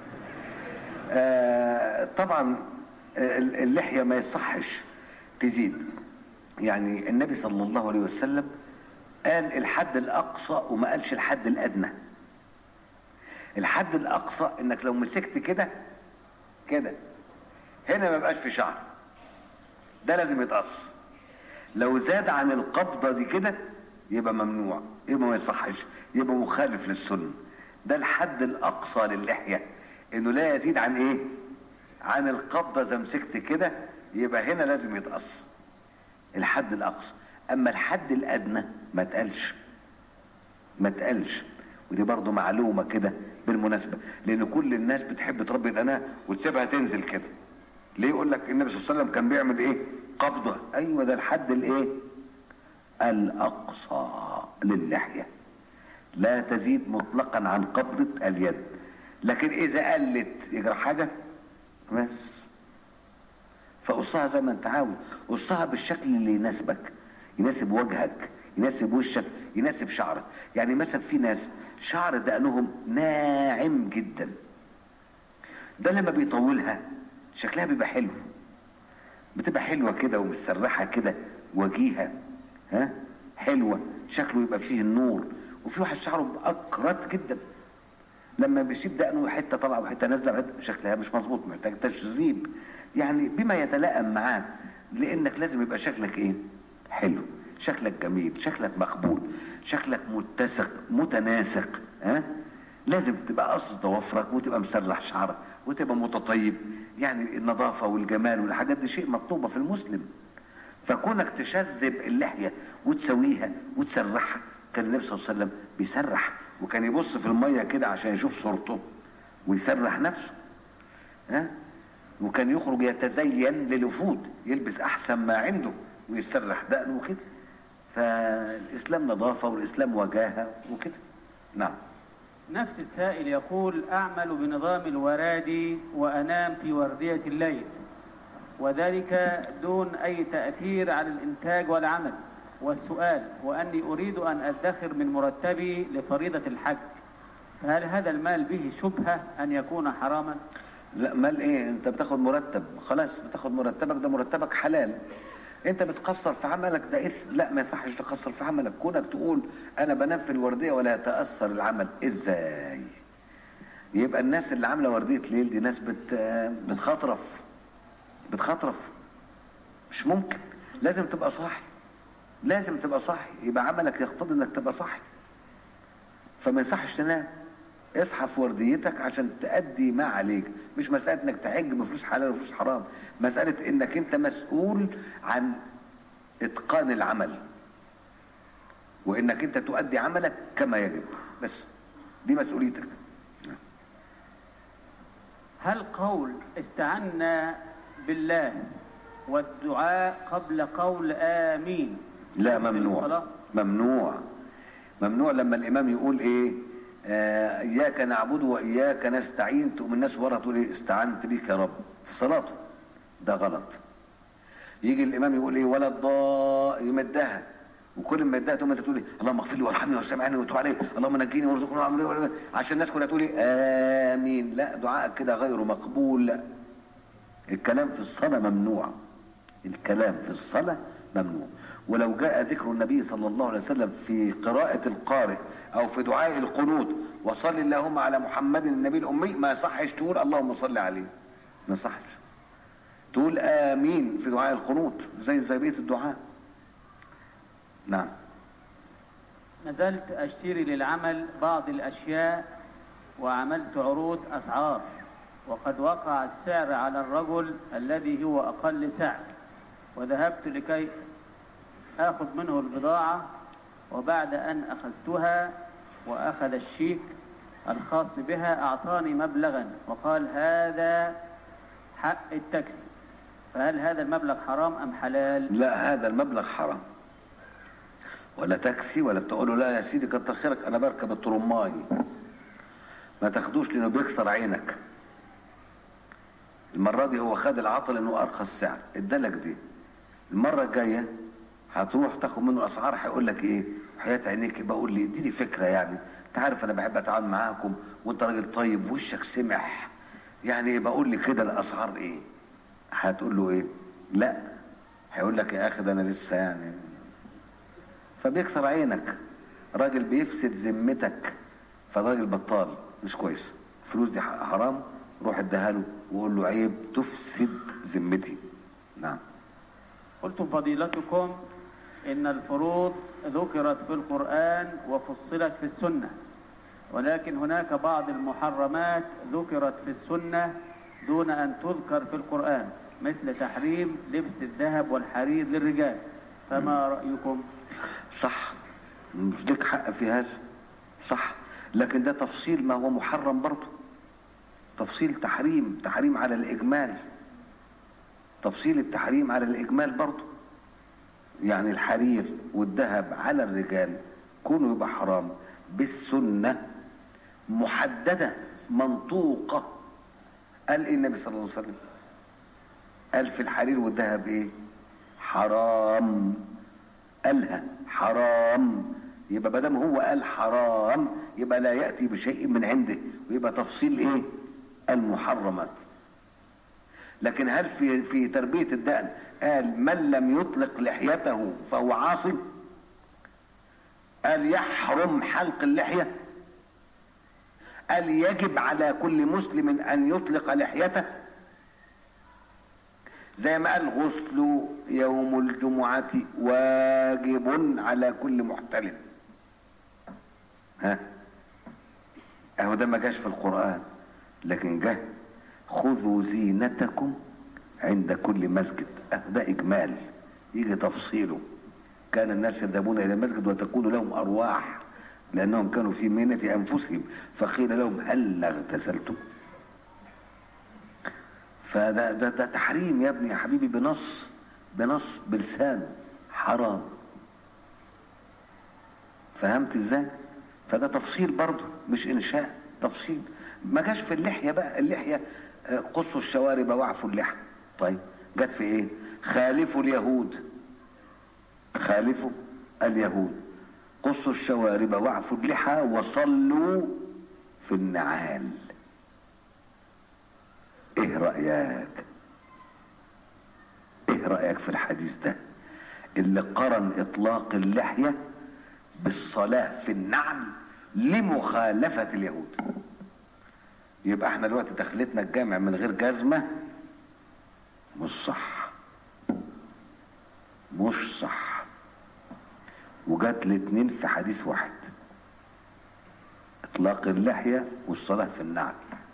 آه طبعا آه، اللحية ما يصحش تزيد يعني النبي صلى الله عليه وسلم قال الحد الأقصى وما قالش الحد الأدنى الحد الأقصى إنك لو مسكت كده كده هنا ما بقاش في شعر ده لازم يتقص لو زاد عن القبضة دي كده يبقى ممنوع يبقى ما يصحش يبقى مخالف للسنة ده الحد الأقصى للحية إنه لا يزيد عن إيه عن القبضة إذا مسكت كده يبقى هنا لازم يتقص الحد الأقصى أما الحد الأدنى ما تقلش ما تقلش ودي برضو معلومة كده بالمناسبة لان كل الناس بتحب تربي دقنها وتسيبها تنزل كده ليه يقول لك النبي صلى الله عليه وسلم كان بيعمل ايه قبضة ايوه ده الحد الايه الاقصى للحية لا تزيد مطلقا عن قبضة اليد لكن اذا قلت يجرى حاجة بس فقصها زي ما انت عاوز قصها بالشكل اللي يناسبك يناسب وجهك يناسب وشك يناسب شعرك يعني مثلا في ناس شعر دقنهم ناعم جدا ده لما بيطولها شكلها بيبقى حلو بتبقى حلوة كده ومسرحة كده وجيهة ها حلوة شكله يبقى فيه النور وفي واحد شعره أكرت جدا لما بيسيب دقنه حتة طالعة وحتة نازلة وحتة شكلها مش مظبوط محتاج تشذيب يعني بما يتلائم معاك لأنك لازم يبقى شكلك إيه حلو شكلك جميل شكلك مقبول شكلك متسق متناسق ها لازم تبقى قصص ضوافرك وتبقى مسرح شعرك وتبقى متطيب يعني النظافة والجمال والحاجات دي شيء مطلوبة في المسلم فكونك تشذب اللحية وتسويها وتسرحها كان النبي صلى الله عليه وسلم بيسرح وكان يبص في المية كده عشان يشوف صورته ويسرح نفسه ها وكان يخرج يتزين للوفود يلبس احسن ما عنده ويسرح دقنه وكده فالاسلام نظافه والاسلام وجاهه وكده نعم نفس السائل يقول أعمل بنظام الورادي وأنام في وردية الليل وذلك دون أي تأثير على الإنتاج والعمل والسؤال وأني أريد أن أدخر من مرتبي لفريضة الحج فهل هذا المال به شبهة أن يكون حراما لا مال ايه انت بتاخد مرتب خلاص بتاخد مرتبك ده مرتبك حلال انت بتقصر في عملك ده اثم لا ما يصحش تقصر في عملك كونك تقول انا بنام في الورديه ولا يتاثر العمل ازاي يبقى الناس اللي عامله ورديه ليل دي ناس بت بتخطرف بتخطرف مش ممكن لازم تبقى صاحي لازم تبقى صاحي يبقى عملك يقتضي انك تبقى صاحي فما يصحش تنام اصحى في ورديتك عشان تأدي ما عليك مش مسألة انك تحج بفلوس حلال وفلوس حرام مسألة انك انت مسؤول عن اتقان العمل وانك انت تؤدي عملك كما يجب بس دي مسؤوليتك هل قول استعنا بالله والدعاء قبل قول آمين لا في ممنوع الصلاة؟ ممنوع ممنوع لما الامام يقول ايه آه، اياك نعبد واياك نستعين تقوم الناس ورا تقول ايه استعنت بك يا رب في صلاته ده غلط يجي الامام يقول ايه ولا الضاء يمدها وكل ما يمدها تقوم انت تقول ايه اللهم اغفر لي وارحمني وسامحني وتوب عليه اللهم نجيني وارزقني واعمل إيه عشان الناس كلها تقول ايه امين لا دعائك كده غير مقبول لا الكلام في الصلاه ممنوع الكلام في الصلاه ممنوع ولو جاء ذكر النبي صلى الله عليه وسلم في قراءة القارئ أو في دعاء القنوت وصل اللهم على محمد النبي الأمي ما يصحش تقول اللهم صل عليه ما يصحش تقول آمين في دعاء القنوت زي زي بقية الدعاء نعم ما زلت أشتري للعمل بعض الأشياء وعملت عروض أسعار وقد وقع السعر على الرجل الذي هو أقل سعر وذهبت لكي آخذ منه البضاعة وبعد أن أخذتها وأخذ الشيك الخاص بها أعطاني مبلغا وقال هذا حق التاكسي فهل هذا المبلغ حرام أم حلال؟ لا هذا المبلغ حرام ولا تاكسي ولا تقول له لا يا سيدي كتر خيرك انا بركب الترماي ما تاخدوش لانه بيكسر عينك المرة دي هو خد العطل انه ارخص سعر ادالك دي المرة الجاية هتروح تاخد منه اسعار هيقول لك ايه حياة عينيك بقول لي اديني فكرة يعني انت عارف انا بحب اتعامل معاكم وانت راجل طيب وشك سمح يعني بقول لي كده الاسعار ايه هتقول له ايه لا هيقول لك يا اخي ده انا لسه يعني فبيكسر عينك راجل بيفسد ذمتك فالراجل بطال مش كويس الفلوس دي حرام روح اديها له وقول له عيب تفسد ذمتي نعم قلتم فضيلتكم إن الفروض ذكرت في القرآن وفصلت في السنة ولكن هناك بعض المحرمات ذكرت في السنة دون أن تذكر في القرآن مثل تحريم لبس الذهب والحرير للرجال فما رأيكم؟ صح مش ليك حق في هذا صح لكن ده تفصيل ما هو محرم برضه تفصيل تحريم تحريم على الإجمال تفصيل التحريم على الإجمال برضه يعني الحرير والذهب على الرجال كونه يبقى حرام بالسنة محددة منطوقة قال إيه النبي صلى الله عليه وسلم قال في الحرير والذهب ايه حرام قالها حرام يبقى بدل هو قال حرام يبقى لا يأتي بشيء من عنده ويبقى تفصيل ايه المحرمات لكن هل في في تربية الدقن قال من لم يطلق لحيته فهو عاصم قال يحرم حلق اللحية قال يجب على كل مسلم ان يطلق لحيته زي ما قال غسل يوم الجمعة واجب على كل محتلم ها اهو ده ما جاش في القرآن لكن جه خذوا زينتكم عند كل مسجد اهو ده اجمال يجي تفصيله كان الناس يذهبون الى المسجد وتكون لهم ارواح لانهم كانوا في مهنة انفسهم فقيل لهم هل اغتسلتم فده ده, ده تحريم يا ابني يا حبيبي بنص بنص بلسان حرام فهمت ازاي فده تفصيل برضه مش انشاء تفصيل ما جاش في اللحيه بقى اللحيه قصوا الشوارب واعفوا اللحى طيب جت في ايه خالفوا اليهود خالفوا اليهود قصوا الشوارب واعفوا اللحى وصلوا في النعال ايه رأيك ايه رأيك في الحديث ده اللي قرن اطلاق اللحية بالصلاة في النعل لمخالفة اليهود يبقى احنا دلوقتي دخلتنا الجامع من غير جزمة مش صح مش صح وجات الاتنين في حديث واحد اطلاق اللحية والصلاة في النعل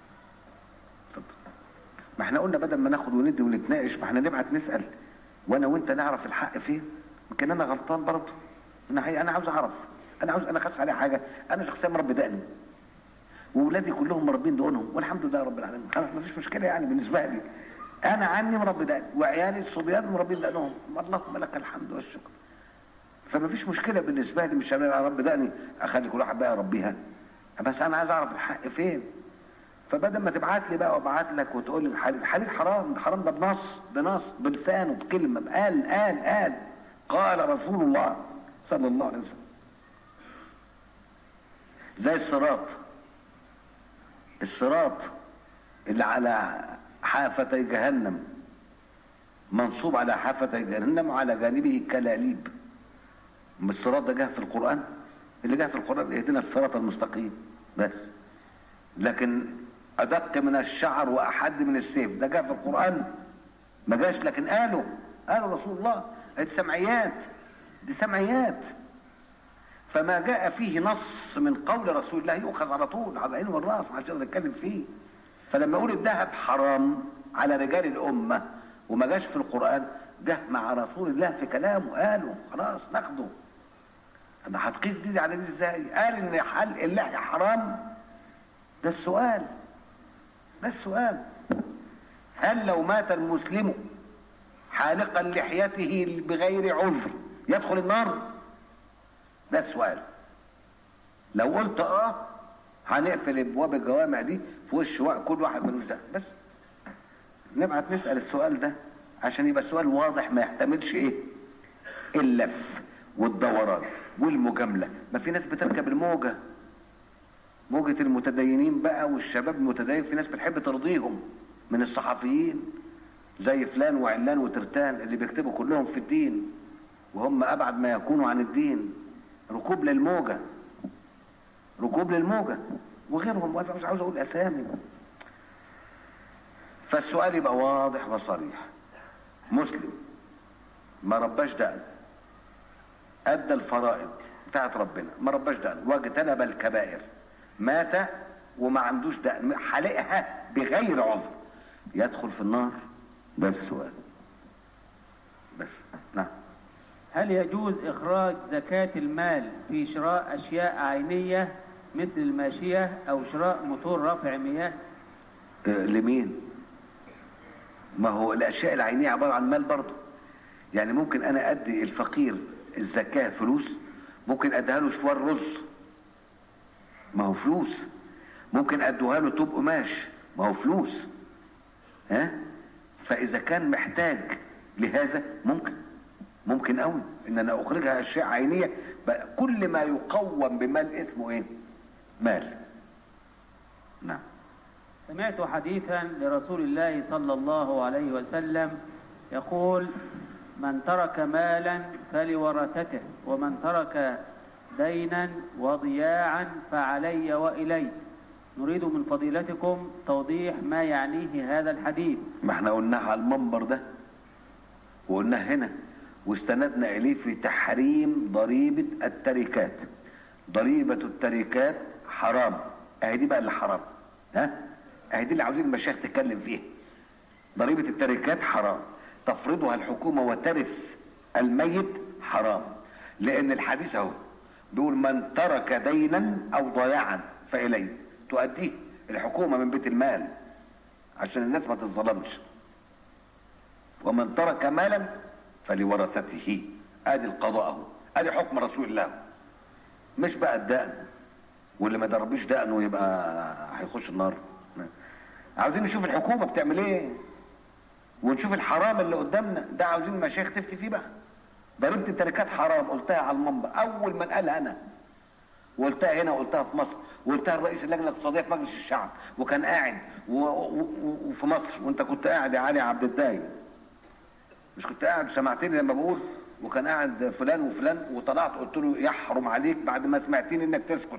ما احنا قلنا بدل ما ناخد وندي ونتناقش ما احنا نبعت نسال وانا وانت نعرف الحق فين يمكن انا غلطان برضه انا حقيقة انا عاوز اعرف انا عاوز انا خاص علي حاجه انا شخصيا مربي دقني واولادي كلهم مربين دقنهم والحمد لله رب العالمين خلاص ما فيش مشكله يعني بالنسبه لي انا عني مربي دقني وعيالي الصبيان مربين دقنهم اللهم لك الحمد والشكر فما فيش مشكله بالنسبه لي مش انا اربي دقني اخلي كل واحد بقى يربيها بس انا عايز اعرف الحق فين فبدل ما تبعت لي بقى وابعت لك وتقول لي الحليب الحليب حرام ده حرام ده بنص بنص بلسانه بكلمه قال قال قال قال رسول الله صلى الله عليه وسلم زي الصراط الصراط اللي على حافتي جهنم منصوب على حافتي جهنم وعلى جانبه كلاليب الصراط ده جه في القرآن اللي جه في القرآن اهدنا الصراط المستقيم بس لكن ادق من الشعر واحد من السيف ده جاء في القران ما جاش لكن قالوا قالوا رسول الله دي سمعيات دي سمعيات فما جاء فيه نص من قول رسول الله يؤخذ على طول على العين والراس ما حدش نتكلم فيه فلما يقول الذهب حرام على رجال الامه وما جاش في القران جه مع رسول الله في كلامه قالوا خلاص ناخده انا هتقيس دي على دي ازاي قال ان حل اللحيه حرام ده السؤال ده السؤال هل لو مات المسلم حالقا لحيته بغير عذر يدخل النار ده السؤال لو قلت اه هنقفل ابواب الجوامع دي في وش كل واحد ملوش ده بس نبعت نسال السؤال ده عشان يبقى السؤال واضح ما يحتملش ايه اللف والدوران والمجامله ما في ناس بتركب الموجه موجة المتدينين بقى والشباب المتدين في ناس بتحب ترضيهم من الصحفيين زي فلان وعلان وترتان اللي بيكتبوا كلهم في الدين وهم ابعد ما يكونوا عن الدين ركوب للموجة ركوب للموجة وغيرهم مش عاوز اقول اسامي فالسؤال يبقى واضح وصريح مسلم ما رباش دقن ادى الفرائض بتاعت ربنا ما رباش دقن واجتنب الكبائر مات وما عندوش دقن حلقها بغير عذر يدخل في النار ده السؤال بس نعم هل يجوز إخراج زكاة المال في شراء أشياء عينية مثل الماشية أو شراء موتور رافع مياه آه، لمين ما هو الاشياء العينيه عباره عن مال برضه يعني ممكن انا ادي الفقير الزكاه فلوس ممكن اديها له شوار رز ما هو فلوس ممكن ادوها له طوب قماش ما هو فلوس ها فاذا كان محتاج لهذا ممكن ممكن قوي ان انا اخرجها اشياء عينيه بقى كل ما يقوم بمال اسمه ايه مال نعم سمعت حديثا لرسول الله صلى الله عليه وسلم يقول من ترك مالا فلورثته ومن ترك دينا وضياعا فعلي وإلي نريد من فضيلتكم توضيح ما يعنيه هذا الحديث ما احنا قلناها على المنبر ده وقلناه هنا واستندنا اليه في تحريم ضريبة التركات ضريبة التركات حرام اهي دي بقى اللي حرام ها اهي دي اللي عاوزين المشايخ تتكلم فيها ضريبة التركات حرام تفرضها الحكومة وترث الميت حرام لان الحديث اهو بيقول من ترك دينا او ضياعا فاليه تؤديه الحكومة من بيت المال عشان الناس ما تتظلمش ومن ترك مالا فلورثته ادي القضاء اهو ادي حكم رسول الله مش بقى الدقن واللي ما ضربيش دقنه يبقى هيخش النار عاوزين نشوف الحكومه بتعمل ايه ونشوف الحرام اللي قدامنا ده عاوزين المشايخ تفتي فيه بقى ضريبه التركات حرام قلتها على المنبر اول من قالها انا وقلتها هنا وقلتها في مصر وقلتها لرئيس اللجنه الاقتصاديه في مجلس الشعب وكان قاعد و... و... وفي مصر وانت كنت قاعد يا علي عبد الدايم مش كنت قاعد سمعتني لما بقول وكان قاعد فلان وفلان وطلعت قلت له يحرم عليك بعد ما سمعتني انك تسكت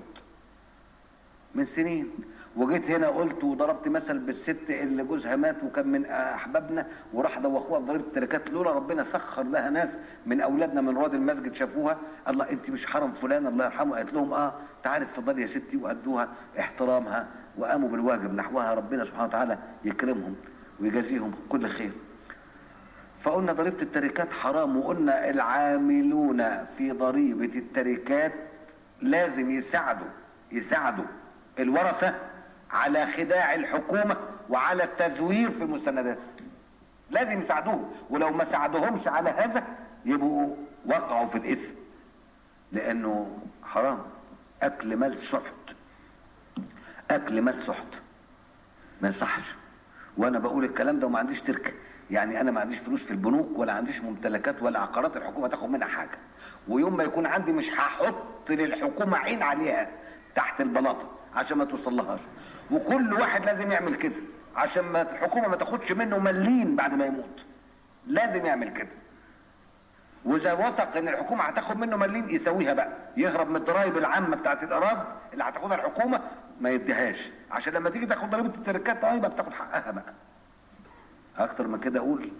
من سنين وجيت هنا قلت وضربت مثل بالست اللي جوزها مات وكان من احبابنا وراح دوخوها بضريبه التركات لولا ربنا سخر لها ناس من اولادنا من رواد المسجد شافوها الله انت مش حرم فلان الله يرحمه قالت لهم اه تعالي اتفضلي يا ستي وادوها احترامها وقاموا بالواجب نحوها ربنا سبحانه وتعالى يكرمهم ويجازيهم كل خير فقلنا ضريبة التركات حرام وقلنا العاملون في ضريبة التركات لازم يساعدوا يساعدوا الورثة على خداع الحكومة وعلى التزوير في المستندات لازم يساعدوهم ولو ما ساعدوهمش على هذا يبقوا وقعوا في الإثم لأنه حرام أكل مال سحت أكل مال سحت ما يصحش وأنا بقول الكلام ده وما عنديش تركه يعني انا ما عنديش فلوس في البنوك ولا عنديش ممتلكات ولا عقارات الحكومه تاخد منها حاجه ويوم ما يكون عندي مش هحط للحكومه عين عليها تحت البلاطه عشان ما توصلهاش وكل واحد لازم يعمل كده عشان ما الحكومه ما تاخدش منه مليين بعد ما يموت لازم يعمل كده واذا وثق ان الحكومه هتاخد منه مليين يسويها بقى يهرب من الضرائب العامه بتاعت الاراضي اللي هتاخدها الحكومه ما يديهاش عشان لما تيجي تاخد ضريبه التركات اه يبقى بتاخد حقها بقى اكتر من كده اقول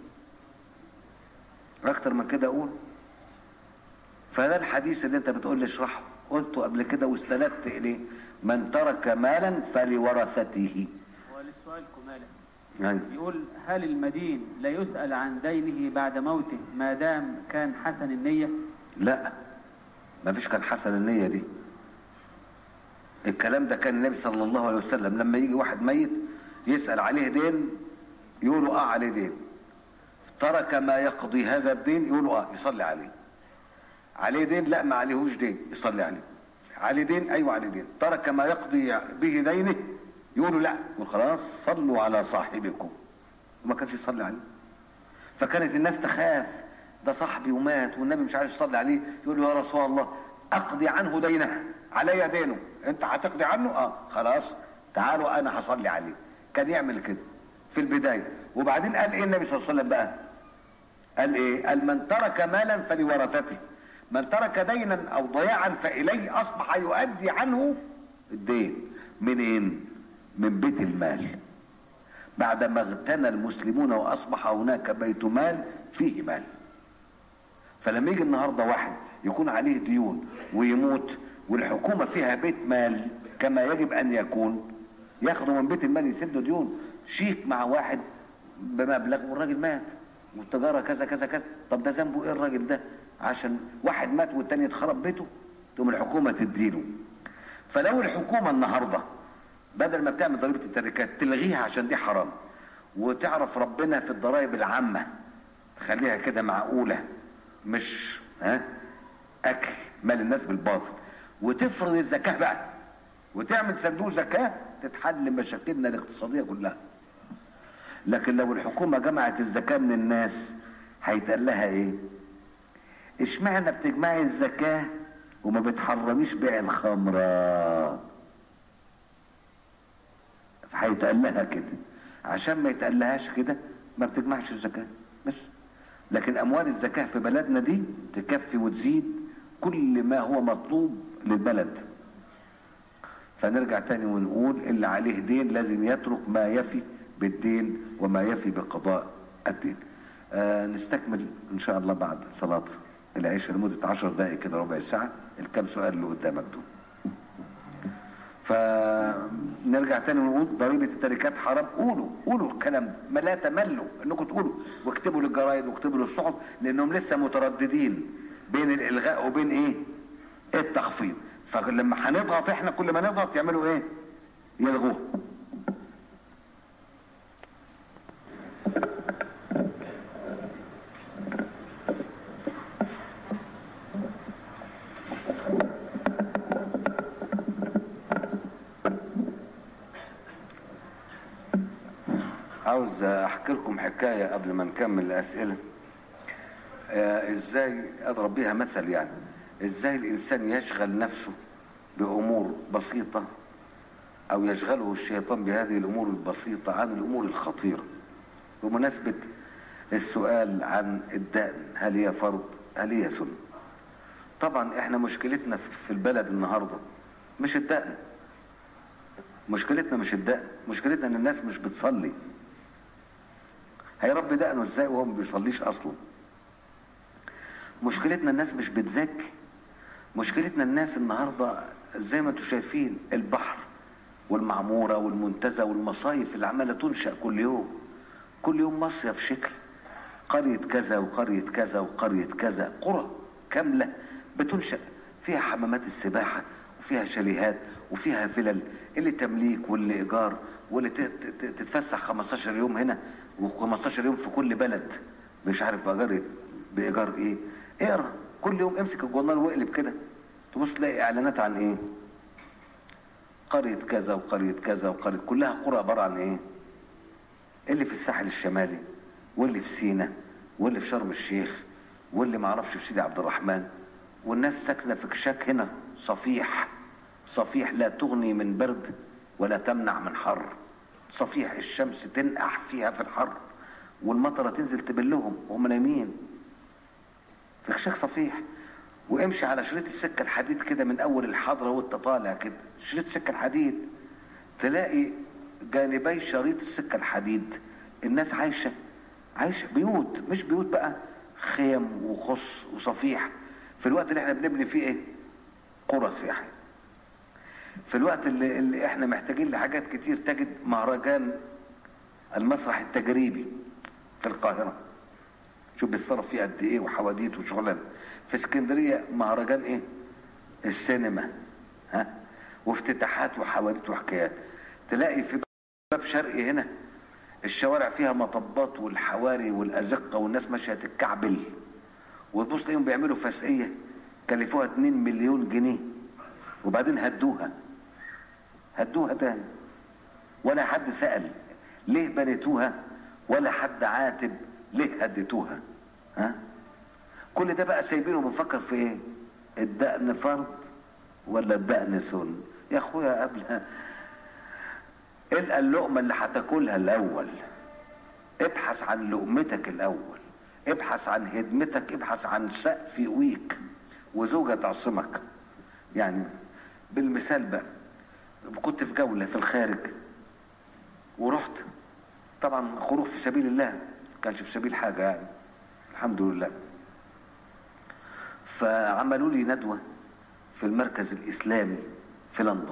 اكتر من كده اقول فده الحديث اللي انت بتقول لي اشرحه قلته قبل كده واستندت اليه من ترك مالا فلورثته وللسؤال كمالا يعني يقول هل المدين لا يسأل عن دينه بعد موته ما دام كان حسن النية لا ما فيش كان حسن النية دي الكلام ده كان النبي صلى الله عليه وسلم لما يجي واحد ميت يسأل عليه دين يقولوا اه عليه دين ترك ما يقضي هذا الدين يقولوا اه يصلي عليه عليه دين لا ما عليهوش دين يصلي عليه عليه دين ايوه عليه دين ترك ما يقضي به دينه يقولوا لا يقول خلاص صلوا على صاحبكم وما كانش يصلي عليه فكانت الناس تخاف ده صاحبي ومات والنبي مش عايز يصلي عليه يقول له يا رسول الله اقضي عنه دينه علي دينه انت هتقضي عنه اه خلاص تعالوا انا هصلي عليه كان يعمل كده في البداية وبعدين قال ايه النبي صلى الله عليه وسلم بقى قال ايه قال من ترك مالا فلورثته من ترك دينا او ضياعا فاليه اصبح يؤدي عنه الدين منين من بيت المال بعدما اغتنى المسلمون واصبح هناك بيت مال فيه مال فلما يجي النهارده واحد يكون عليه ديون ويموت والحكومه فيها بيت مال كما يجب ان يكون ياخدوا من بيت المال يسدوا ديون شيك مع واحد بمبلغ والراجل مات والتجارة كذا كذا كذا طب ده ذنبه ايه الراجل ده عشان واحد مات والتاني اتخرب بيته تقوم الحكومة تديله فلو الحكومة النهاردة بدل ما بتعمل ضريبة التركات تلغيها عشان دي حرام وتعرف ربنا في الضرائب العامة تخليها كده معقولة مش ها اكل مال الناس بالباطل وتفرض الزكاة بقى وتعمل صندوق زكاة تتحل مشاكلنا الاقتصادية كلها لكن لو الحكومة جمعت الزكاة من الناس هيتقال لها ايه اشمعنى بتجمعي الزكاة وما بتحرميش بيع الخمرة هيتقال لها كده عشان ما يتقالهاش كده ما بتجمعش الزكاة بس لكن اموال الزكاة في بلدنا دي تكفي وتزيد كل ما هو مطلوب للبلد فنرجع تاني ونقول اللي عليه دين لازم يترك ما يفي بالدين وما يفي بقضاء الدين آه نستكمل ان شاء الله بعد صلاة العشاء لمدة عشر دقائق كده ربع ساعة الكام سؤال اللي قدامك دول فنرجع تاني ونقول ضريبة التركات حرام قولوا قولوا الكلام ده ما لا تملوا انكم تقولوا واكتبوا للجرايد واكتبوا للصحف لانهم لسه مترددين بين الالغاء وبين ايه التخفيض فلما هنضغط احنا كل ما نضغط يعملوا ايه يلغوه عاوز احكي لكم حكايه قبل ما نكمل الاسئله آه ازاي اضرب بيها مثل يعني ازاي الانسان يشغل نفسه بامور بسيطه او يشغله الشيطان بهذه الامور البسيطه عن الامور الخطيره بمناسبه السؤال عن الدقن هل هي فرض هل هي سنه طبعا احنا مشكلتنا في البلد النهارده مش الدقن مشكلتنا مش الدقن مشكلتنا ان الناس مش بتصلي هيربي دقنه ازاي وهو ما بيصليش اصلا مشكلتنا الناس مش بتزكي مشكلتنا الناس النهارده زي ما انتم شايفين البحر والمعموره والمنتزه والمصايف اللي عماله تنشا كل يوم كل يوم مصيف شكل قريه كذا وقريه كذا وقريه كذا قرى كامله بتنشا فيها حمامات السباحه وفيها شاليهات وفيها فلل اللي تمليك واللي ايجار واللي تتفسح 15 يوم هنا و15 يوم في كل بلد مش عارف باجار بايجار ايه اقرا كل يوم امسك الجورنال واقلب كده تبص تلاقي اعلانات عن ايه قرية كذا وقرية كذا وقرية كلها قرى عبارة عن ايه اللي في الساحل الشمالي واللي في سينا واللي في شرم الشيخ واللي معرفش في سيدي عبد الرحمن والناس ساكنة في كشاك هنا صفيح صفيح لا تغني من برد ولا تمنع من حر صفيح الشمس تنقح فيها في الحر والمطرة تنزل تبلهم وهم نايمين في خشاك صفيح وامشي على شريط السكة الحديد كده من اول الحضرة وانت طالع كده شريط السكة الحديد تلاقي جانبي شريط السكة الحديد الناس عايشة عايشة بيوت مش بيوت بقى خيم وخص وصفيح في الوقت اللي احنا بنبني فيه ايه قرى سياحية في الوقت اللي, اللي احنا محتاجين لحاجات كتير تجد مهرجان المسرح التجريبي في القاهرة شوف بيتصرف فيه قد ايه وحواديت وشغلان في اسكندرية مهرجان ايه السينما ها وافتتاحات وحواديت وحكايات تلاقي في باب شرقي هنا الشوارع فيها مطبات والحواري والازقه والناس ماشيه تتكعبل وتبص تلاقيهم بيعملوا فسقيه كلفوها 2 مليون جنيه وبعدين هدوها هدوها تاني ولا حد سأل ليه بنيتوها ولا حد عاتب ليه هديتوها ها كل ده بقى سايبينه بنفكر في ايه الدقن فرض ولا الدقن سن يا اخويا قبل القى اللقمة اللي هتاكلها الاول ابحث عن لقمتك الاول ابحث عن هدمتك ابحث عن سقف يقويك وزوجة تعصمك يعني بالمثال بقى كنت في جولة في الخارج ورحت طبعا خروج في سبيل الله كانش في سبيل حاجة يعني الحمد لله فعملوا لي ندوة في المركز الإسلامي في لندن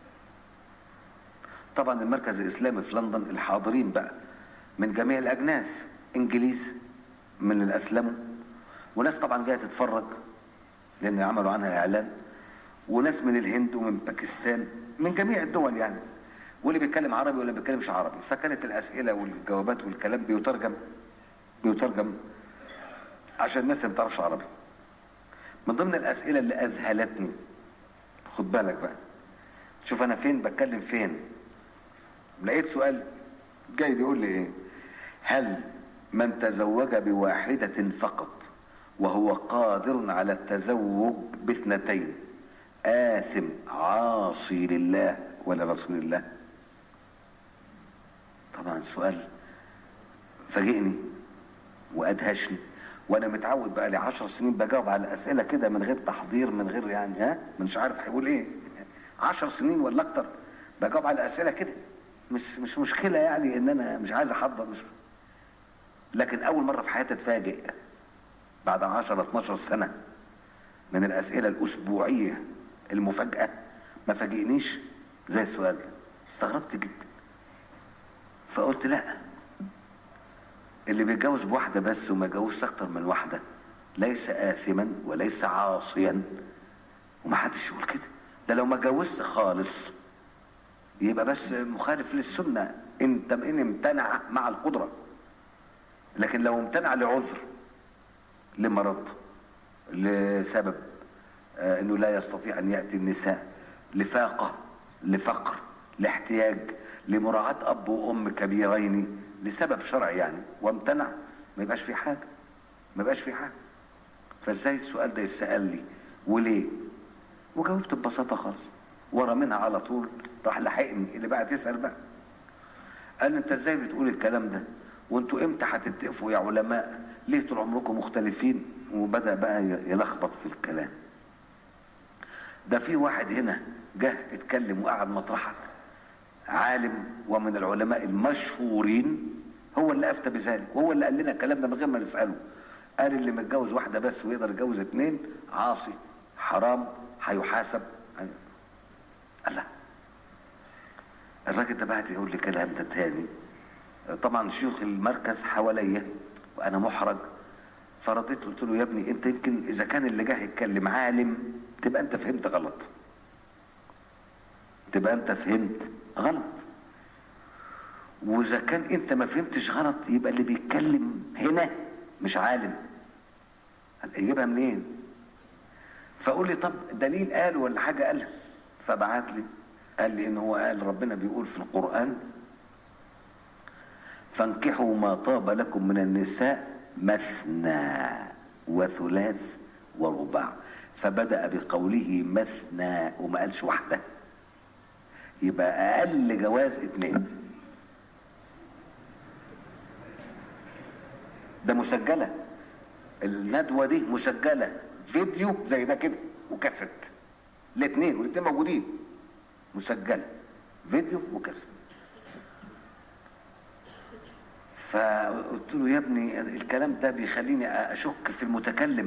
طبعا المركز الإسلامي في لندن الحاضرين بقى من جميع الأجناس إنجليز من الأسلموا وناس طبعا جاية تتفرج لأن عملوا عنها إعلان وناس من الهند ومن باكستان من جميع الدول يعني واللي بيتكلم عربي واللي بيتكلمش عربي فكانت الاسئله والجوابات والكلام بيترجم بيترجم عشان الناس اللي ما بتعرفش عربي من ضمن الاسئله اللي اذهلتني خد بالك بقى شوف انا فين بتكلم فين لقيت سؤال جاي بيقول لي ايه هل من تزوج بواحدة فقط وهو قادر على التزوج باثنتين آثم عاصي لله ولرسول الله طبعا سؤال فاجئني وادهشني وانا متعود بقى لي عشر سنين بجاوب على الاسئله كده من غير تحضير من غير يعني ها مش عارف هيقول ايه عشر سنين ولا اكتر بجاوب على الاسئله كده مش مش مشكله يعني ان انا مش عايز احضر مش لكن اول مره في حياتي اتفاجئ بعد 10 12 سنه من الاسئله الاسبوعيه المفاجاه ما فاجئنيش زي السؤال ده استغربت جدا فقلت لا اللي بيتجوز بواحده بس وما يتجوزش اكتر من واحده ليس آثما وليس عاصيا ومحدش يقول كده ده لو ما اتجوزش خالص يبقى بس مخالف للسنه ان ان امتنع مع القدره لكن لو امتنع لعذر لمرض لسبب آه انه لا يستطيع ان ياتي النساء لفاقه لفقر لاحتياج لمراعاه اب وام كبيرين لسبب شرعي يعني وامتنع ما يبقاش في حاجه ما يبقاش في حاجه فازاي السؤال ده يتسال لي وليه وجاوبت ببساطه خالص ورا منها على طول راح لحقني اللي بقى تسال بقى قال لي انت ازاي بتقول الكلام ده وانتوا امتى هتتفقوا يا علماء ليه طول عمركم مختلفين وبدا بقى يلخبط في الكلام ده في واحد هنا جه اتكلم وقعد مطرحك عالم ومن العلماء المشهورين هو اللي افتى بذلك وهو اللي قال لنا الكلام ده من غير ما نساله قال اللي متجوز واحده بس ويقدر يتجوز اتنين عاصي حرام هيحاسب قال لا الراجل ده بعد يقول لي كلام ده تاني طبعا شيوخ المركز حواليا وانا محرج فرديت قلت له يا ابني انت يمكن اذا كان اللي جه يتكلم عالم تبقى انت فهمت غلط تبقى انت فهمت غلط واذا كان انت ما فهمتش غلط يبقى اللي بيتكلم هنا مش عالم يجيبها منين فقول لي طب دليل قال ولا حاجه قالها فبعت لي قال لي ان هو قال ربنا بيقول في القران فانكحوا ما طاب لكم من النساء مثنى وثلاث ورباع فبدأ بقوله مثنى وما قالش واحدة يبقى أقل جواز اتنين ده مسجلة الندوة دي مسجلة فيديو زي ده كده وكاسيت الاتنين والاتنين موجودين مسجلة فيديو وكاسيت فقلت له يا ابني الكلام ده بيخليني اشك في المتكلم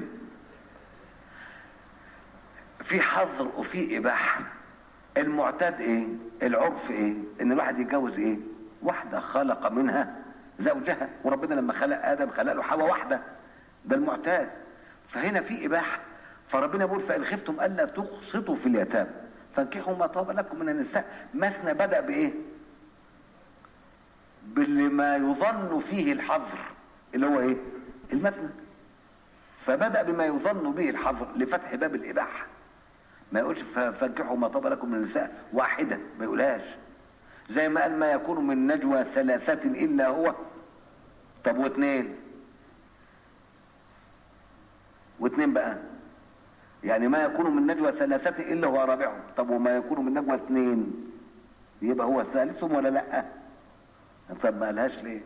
في حظر وفي اباحه المعتاد ايه العرف ايه ان الواحد يتجوز ايه واحده خلق منها زوجها وربنا لما خلق ادم خلق له حواء واحده ده المعتاد فهنا في اباحه فربنا بيقول فان خفتم الا تقسطوا في اليتامى فانكحوا ما طاب لكم من النساء مثنى بدا بايه باللي ما يظن فيه الحظر اللي هو ايه المثنى فبدأ بما يظن به الحظر لفتح باب الإباحة ما يقولش فانكحوا ما طاب لكم من النساء واحدة ما يقولهاش زي ما قال ما يكون من نجوى ثلاثة إلا هو طب واثنين واثنين بقى يعني ما يكون من نجوى ثلاثة إلا هو رابعهم طب وما يكون من نجوى اثنين يبقى هو ثالثهم ولا لأ طب ما قالهاش ليه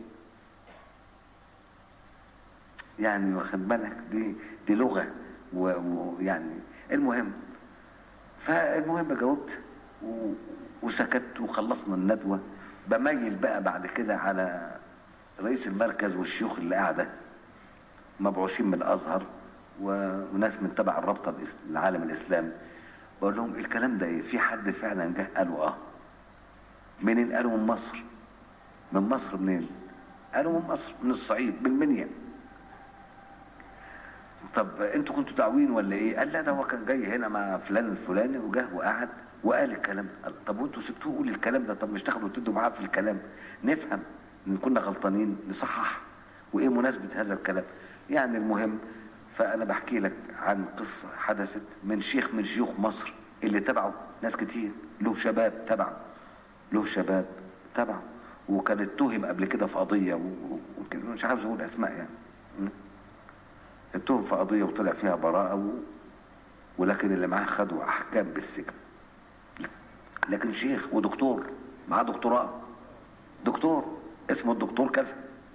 يعني واخد بالك دي دي لغه ويعني المهم فالمهم جاوبت و... وسكت وخلصنا الندوه بميل بقى بعد كده على رئيس المركز والشيوخ اللي قاعده مبعوثين من الازهر و... وناس من تبع الرابطه العالم الاسلامي بقول لهم الكلام ده ايه في حد فعلا جه قالوا اه منين قالوا من مصر من مصر منين قالوا من مصر من الصعيد من منيا طب انتوا كنتوا داعوين ولا ايه قال لا ده هو كان جاي هنا مع فلان الفلاني وجه وقعد وقال الكلام ده طب وانتوا سبتوه يقول الكلام ده طب مش تاخدوا وتدوا معاه في الكلام نفهم ان كنا غلطانين نصحح وايه مناسبة هذا الكلام يعني المهم فانا بحكي لك عن قصة حدثت من شيخ من شيوخ مصر اللي تبعه ناس كتير له شباب تبعه له شباب تبعه وكان اتهم قبل كده في قضية ومش عاوز اقول اسماء يعني م? اتهم في قضية وطلع فيها براءة و... ولكن اللي معاه خدوا احكام بالسجن لكن شيخ ودكتور معاه دكتوراه دكتور اسمه الدكتور كذا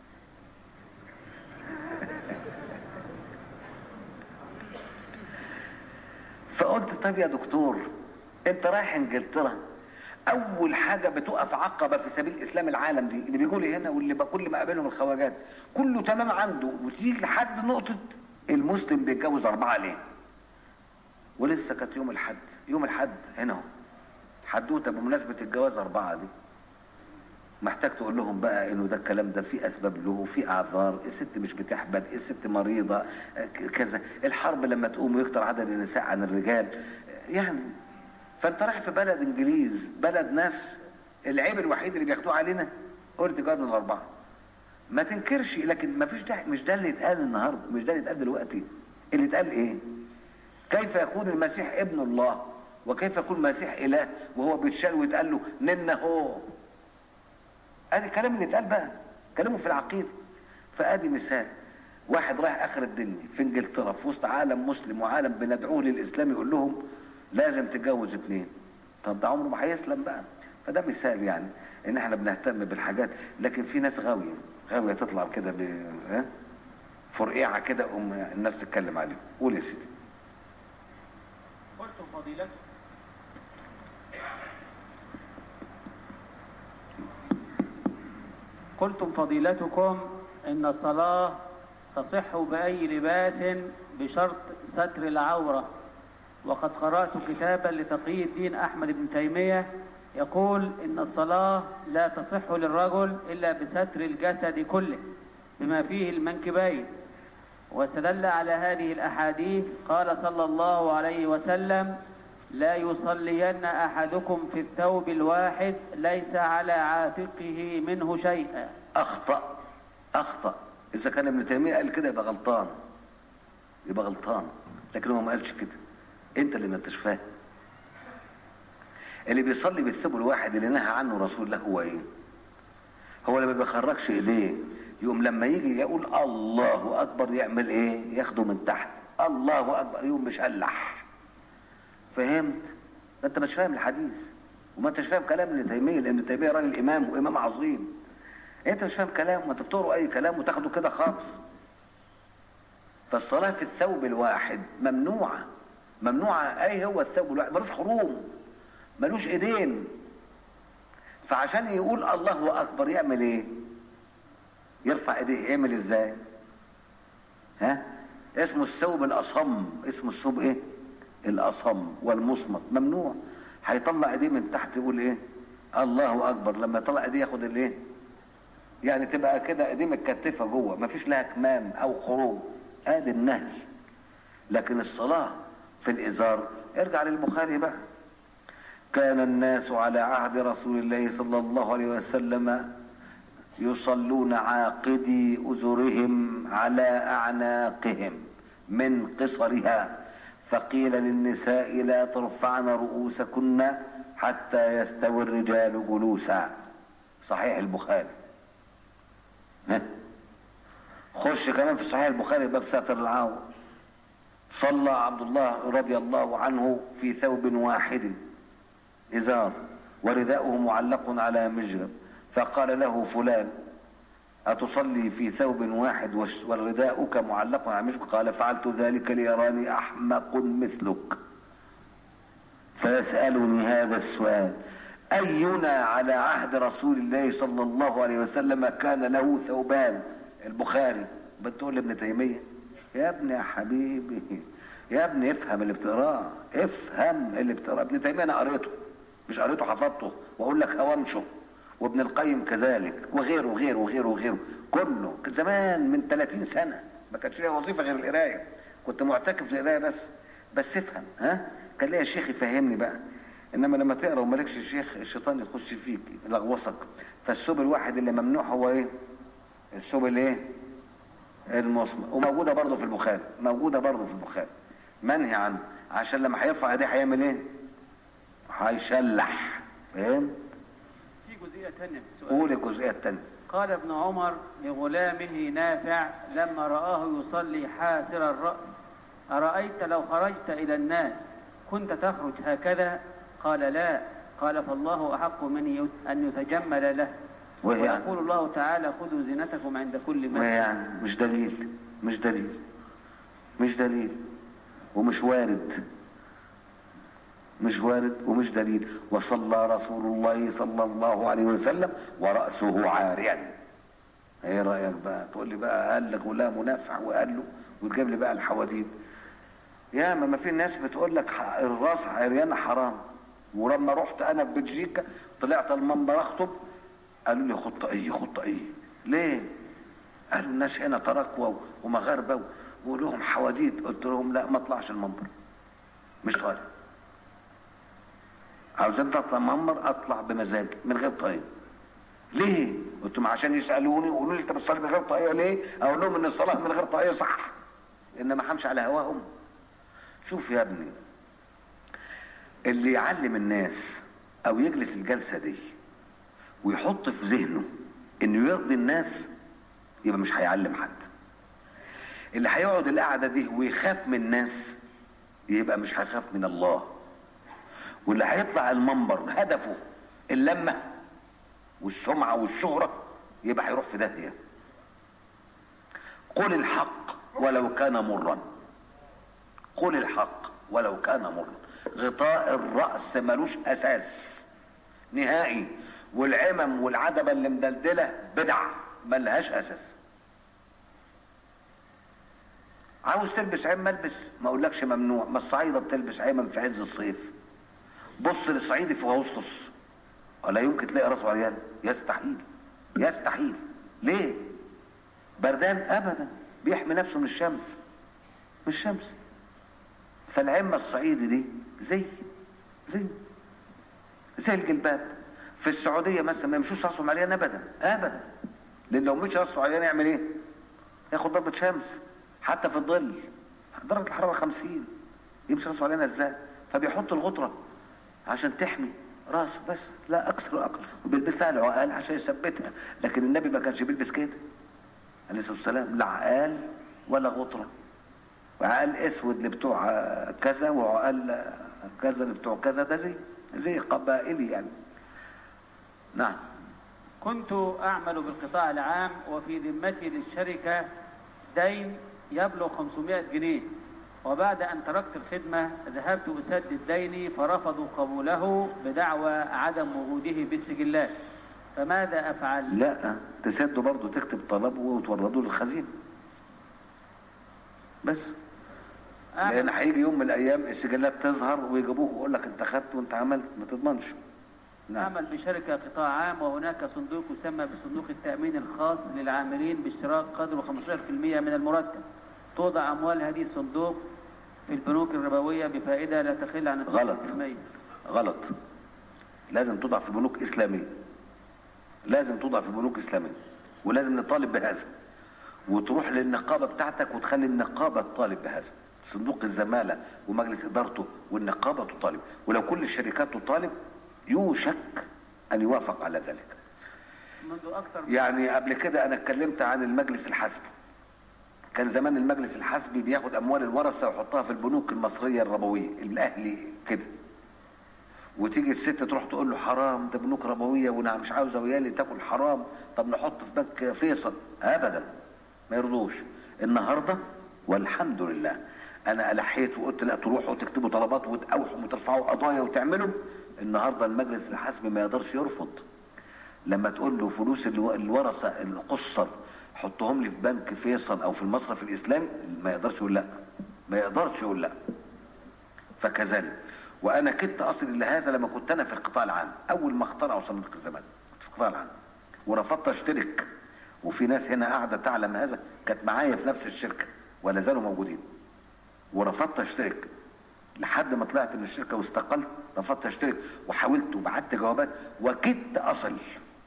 فقلت طب يا دكتور انت رايح انجلترا اول حاجة بتقف عقبة في سبيل اسلام العالم دي اللي بيقول هنا واللي كل ما قابلهم الخواجات كله تمام عنده وتيجي لحد نقطة المسلم بيتجوز اربعة ليه ولسه كانت يوم الحد يوم الحد هنا اهو حدوته بمناسبة الجواز أربعة دي محتاج تقول لهم بقى انه ده الكلام ده في اسباب له في اعذار الست مش بتحبل الست مريضة كذا الحرب لما تقوم ويكتر عدد النساء عن الرجال يعني فانت رايح في بلد انجليز بلد ناس العيب الوحيد اللي بياخدوه علينا قلت جواب من الاربعه ما تنكرش لكن ما فيش ده مش ده اللي اتقال النهارده مش ده اللي اتقال دلوقتي اللي اتقال ايه كيف يكون المسيح ابن الله وكيف يكون المسيح اله وهو بيتشال ويتقال له نن هو ادي الكلام اللي اتقال بقى كلامه في العقيده فادي مثال واحد رايح اخر الدنيا في انجلترا في وسط عالم مسلم وعالم بندعوه للاسلام يقول لهم لازم تتجوز اتنين طب ده عمره ما هيسلم بقى فده مثال يعني ان احنا بنهتم بالحاجات لكن في ناس غاويه غاويه تطلع كده ب فرقيعه كده ام الناس تتكلم عليهم قول يا سيدي قلت فضيلته قلتم فضيلتكم ان الصلاه تصح باي لباس بشرط ستر العوره وقد قرات كتابا لتقي الدين احمد بن تيميه يقول ان الصلاه لا تصح للرجل الا بستر الجسد كله بما فيه المنكبين واستدل على هذه الاحاديث قال صلى الله عليه وسلم لا يصلين احدكم في الثوب الواحد ليس على عاتقه منه شيئا اخطا اخطا اذا كان ابن تيميه قال كده يبقى غلطان يبقى غلطان لكن هو ما قالش كده انت اللي ما انتش فاهم اللي بيصلي بالثوب الواحد اللي نهى عنه رسول الله هو ايه هو اللي ما بيخرجش ايديه يقوم لما يجي يقول الله اكبر يعمل ايه ياخده من تحت الله اكبر يقوم مشلح فهمت انت مش فاهم الحديث وما انتش فاهم كلام ابن تيميه لان ابن تيميه راجل امام وامام عظيم انت مش فاهم كلام ما تفطروا اي كلام وتاخده كده خاطف فالصلاه في الثوب الواحد ممنوعه ممنوعه اي هو الثوب الواحد ملوش خروم ملوش ايدين فعشان يقول الله اكبر يعمل ايه يرفع ايديه يعمل ازاي ها اسمه الثوب الاصم اسمه الثوب ايه الاصم والمصمت ممنوع هيطلع ايديه من تحت يقول ايه الله اكبر لما يطلع ايديه ياخد الايه يعني تبقى كده ايديه متكتفه جوه مفيش لها كمام او خروج ادي النهي لكن الصلاه في الازار ارجع للبخاري بقى كان الناس على عهد رسول الله صلى الله عليه وسلم يصلون عاقدي أزرهم على أعناقهم من قصرها فقيل للنساء لا ترفعن رؤوسكن حتى يستوي الرجال جلوسا صحيح البخاري ها خش كمان في صحيح البخاري باب ساتر العاور صلى عبد الله رضي الله عنه في ثوب واحد إزار ورداؤه معلق على مجرب فقال له فلان أتصلي في ثوب واحد ورداؤك معلق على مجرب قال فعلت ذلك ليراني أحمق مثلك فيسألني هذا السؤال أينا على عهد رسول الله صلى الله عليه وسلم كان له ثوبان البخاري بتقول لابن تيمية يا ابني يا حبيبي يا ابني افهم اللي بتقراه افهم اللي بتقراه ابن تيمية انا قريته مش قريته حفظته واقول لك هوامشه وابن القيم كذلك وغيره وغيره وغيره وغيره كله زمان من 30 سنة ما كانش ليها وظيفة غير القراية كنت معتكف لقرايه بس بس افهم ها كان ليا شيخ يفهمني بقى انما لما تقرا ومالكش شيخ الشيطان يخش فيك يلغوصك فالثوب الواحد اللي ممنوع هو ايه الثوب الايه المصمت وموجوده برضه في البخاري موجوده برضه في البخاري منهي عنه عشان لما هيرفع ايديه هيعمل ايه هيشلح فاهم في جزئية تانية في السؤال قول الجزئيه الثانيه قال ابن عمر لغلامه نافع لما رآه يصلي حاسر الرأس أرأيت لو خرجت إلى الناس كنت تخرج هكذا قال لا قال فالله أحق من يت- أن يتجمل له وهي يعني ويقول الله تعالى خذوا زينتكم عند كل ما مسجد يعني مش دليل مش دليل مش دليل ومش وارد مش وارد ومش دليل وصلى رسول الله صلى الله عليه وسلم ورأسه عاريا ايه رأيك بقى تقول لي بقى قال لك غلام نافع وقال له وتجيب لي بقى الحواديت يا ما ما في ناس بتقول لك ح- الراس عريانة حرام ولما رحت انا في بلجيكا طلعت المنبر اخطب قالوا لي خط اي خط اي ليه قالوا الناس هنا تراكوة ومغاربة ولهم حواديت قلت لهم لا ما اطلعش المنبر مش طالع عاوزين تطلع منبر اطلع بمزاجي من غير طاقية ليه قلت لهم عشان يسالوني يقولوا لي انت بتصلي من غير طاقية ليه اقول لهم ان الصلاه من غير طاقية صح انما همشي على هواهم شوف يا ابني اللي يعلم الناس او يجلس الجلسه دي ويحط في ذهنه انه يرضي الناس يبقى مش هيعلم حد اللي هيقعد القعده دي ويخاف من الناس يبقى مش هيخاف من الله واللي هيطلع المنبر هدفه اللمه والسمعه والشهره يبقى هيروح في داهيه قل الحق ولو كان مرا قل الحق ولو كان مرا غطاء الرأس ملوش أساس نهائي والعمم والعدبة اللي مدلدلة بدع ملهاش أساس عاوز تلبس عمة البس ما اقولكش ممنوع ما الصعيدة بتلبس عمم في عز الصيف بص للصعيدي في اغسطس ولا يمكن تلاقي راسه عريان يستحيل يستحيل ليه بردان ابدا بيحمي نفسه من الشمس من الشمس فالعمة الصعيدي دي زي زي زي الجلباب في السعودية مثلا ما يمشوش راسهم عريان ابدا ابدا لان لو مشي راسه عريان يعمل ايه؟ ياخد ضربة شمس حتى في الظل درجة الحرارة 50 يمشي راسه عريان ازاي؟ فبيحط الغطرة عشان تحمي راسه بس لا اكثر واقل وبيلبس لها العقال عشان يثبتها لكن النبي ما كانش بيلبس كده عليه الصلاه والسلام لا عقال ولا غطره وعقال اسود لبتوع كذا وعقال كذا لبتوع كذا ده زي زي قبائلي يعني نعم كنت أعمل بالقطاع العام وفي ذمتي للشركة دين يبلغ 500 جنيه وبعد أن تركت الخدمة ذهبت أسدد ديني فرفضوا قبوله بدعوى عدم وجوده بالسجلات فماذا أفعل؟ لا تسده برضه تكتب طلب وتورده للخزينه بس لان هيجي يوم من الايام السجلات تظهر ويجيبوك ويقول لك انت خدت وانت عملت ما تضمنش نعم أعمل بشركة قطاع عام وهناك صندوق يسمى بصندوق التأمين الخاص للعاملين باشتراك قدره 15% من المرتب توضع أموال هذه الصندوق في البنوك الربوية بفائدة لا تقل عن 12% غلط. غلط لازم توضع في بنوك اسلاميه لازم توضع في بنوك اسلاميه ولازم نطالب بهذا وتروح للنقابه بتاعتك وتخلي النقابه تطالب بهذا صندوق الزماله ومجلس ادارته والنقابه تطالب ولو كل الشركات تطالب يوشك ان يوافق على ذلك منذ أكثر من يعني قبل كده انا اتكلمت عن المجلس الحسبي كان زمان المجلس الحسبي بياخد اموال الورثه ويحطها في البنوك المصريه الربويه الاهلي كده وتيجي الست تروح تقول له حرام ده بنوك ربويه وانا مش عاوزه ويالي تاكل حرام طب نحط في بنك فيصل ابدا ما يرضوش النهارده والحمد لله انا الحيت وقلت لا تروحوا وتكتبوا طلبات وتقاوحوا وترفعوا قضايا وتعملوا النهارده المجلس الحسبي ما يقدرش يرفض لما تقول له فلوس الو- الورثه القصر حطهم لي في بنك فيصل او في المصرف الاسلامي ما يقدرش يقول لا ما يقدرش يقول لا فكذلك وانا كنت اصل الى هذا لما كنت انا في القطاع العام اول ما اخترعوا صندوق الزمان كنت في القطاع العام ورفضت اشترك وفي ناس هنا قاعده تعلم هذا كانت معايا في نفس الشركه ولا زالوا موجودين ورفضت اشترك لحد ما طلعت من الشركه واستقلت رفضت اشترك وحاولت وبعت جوابات وكدت اصل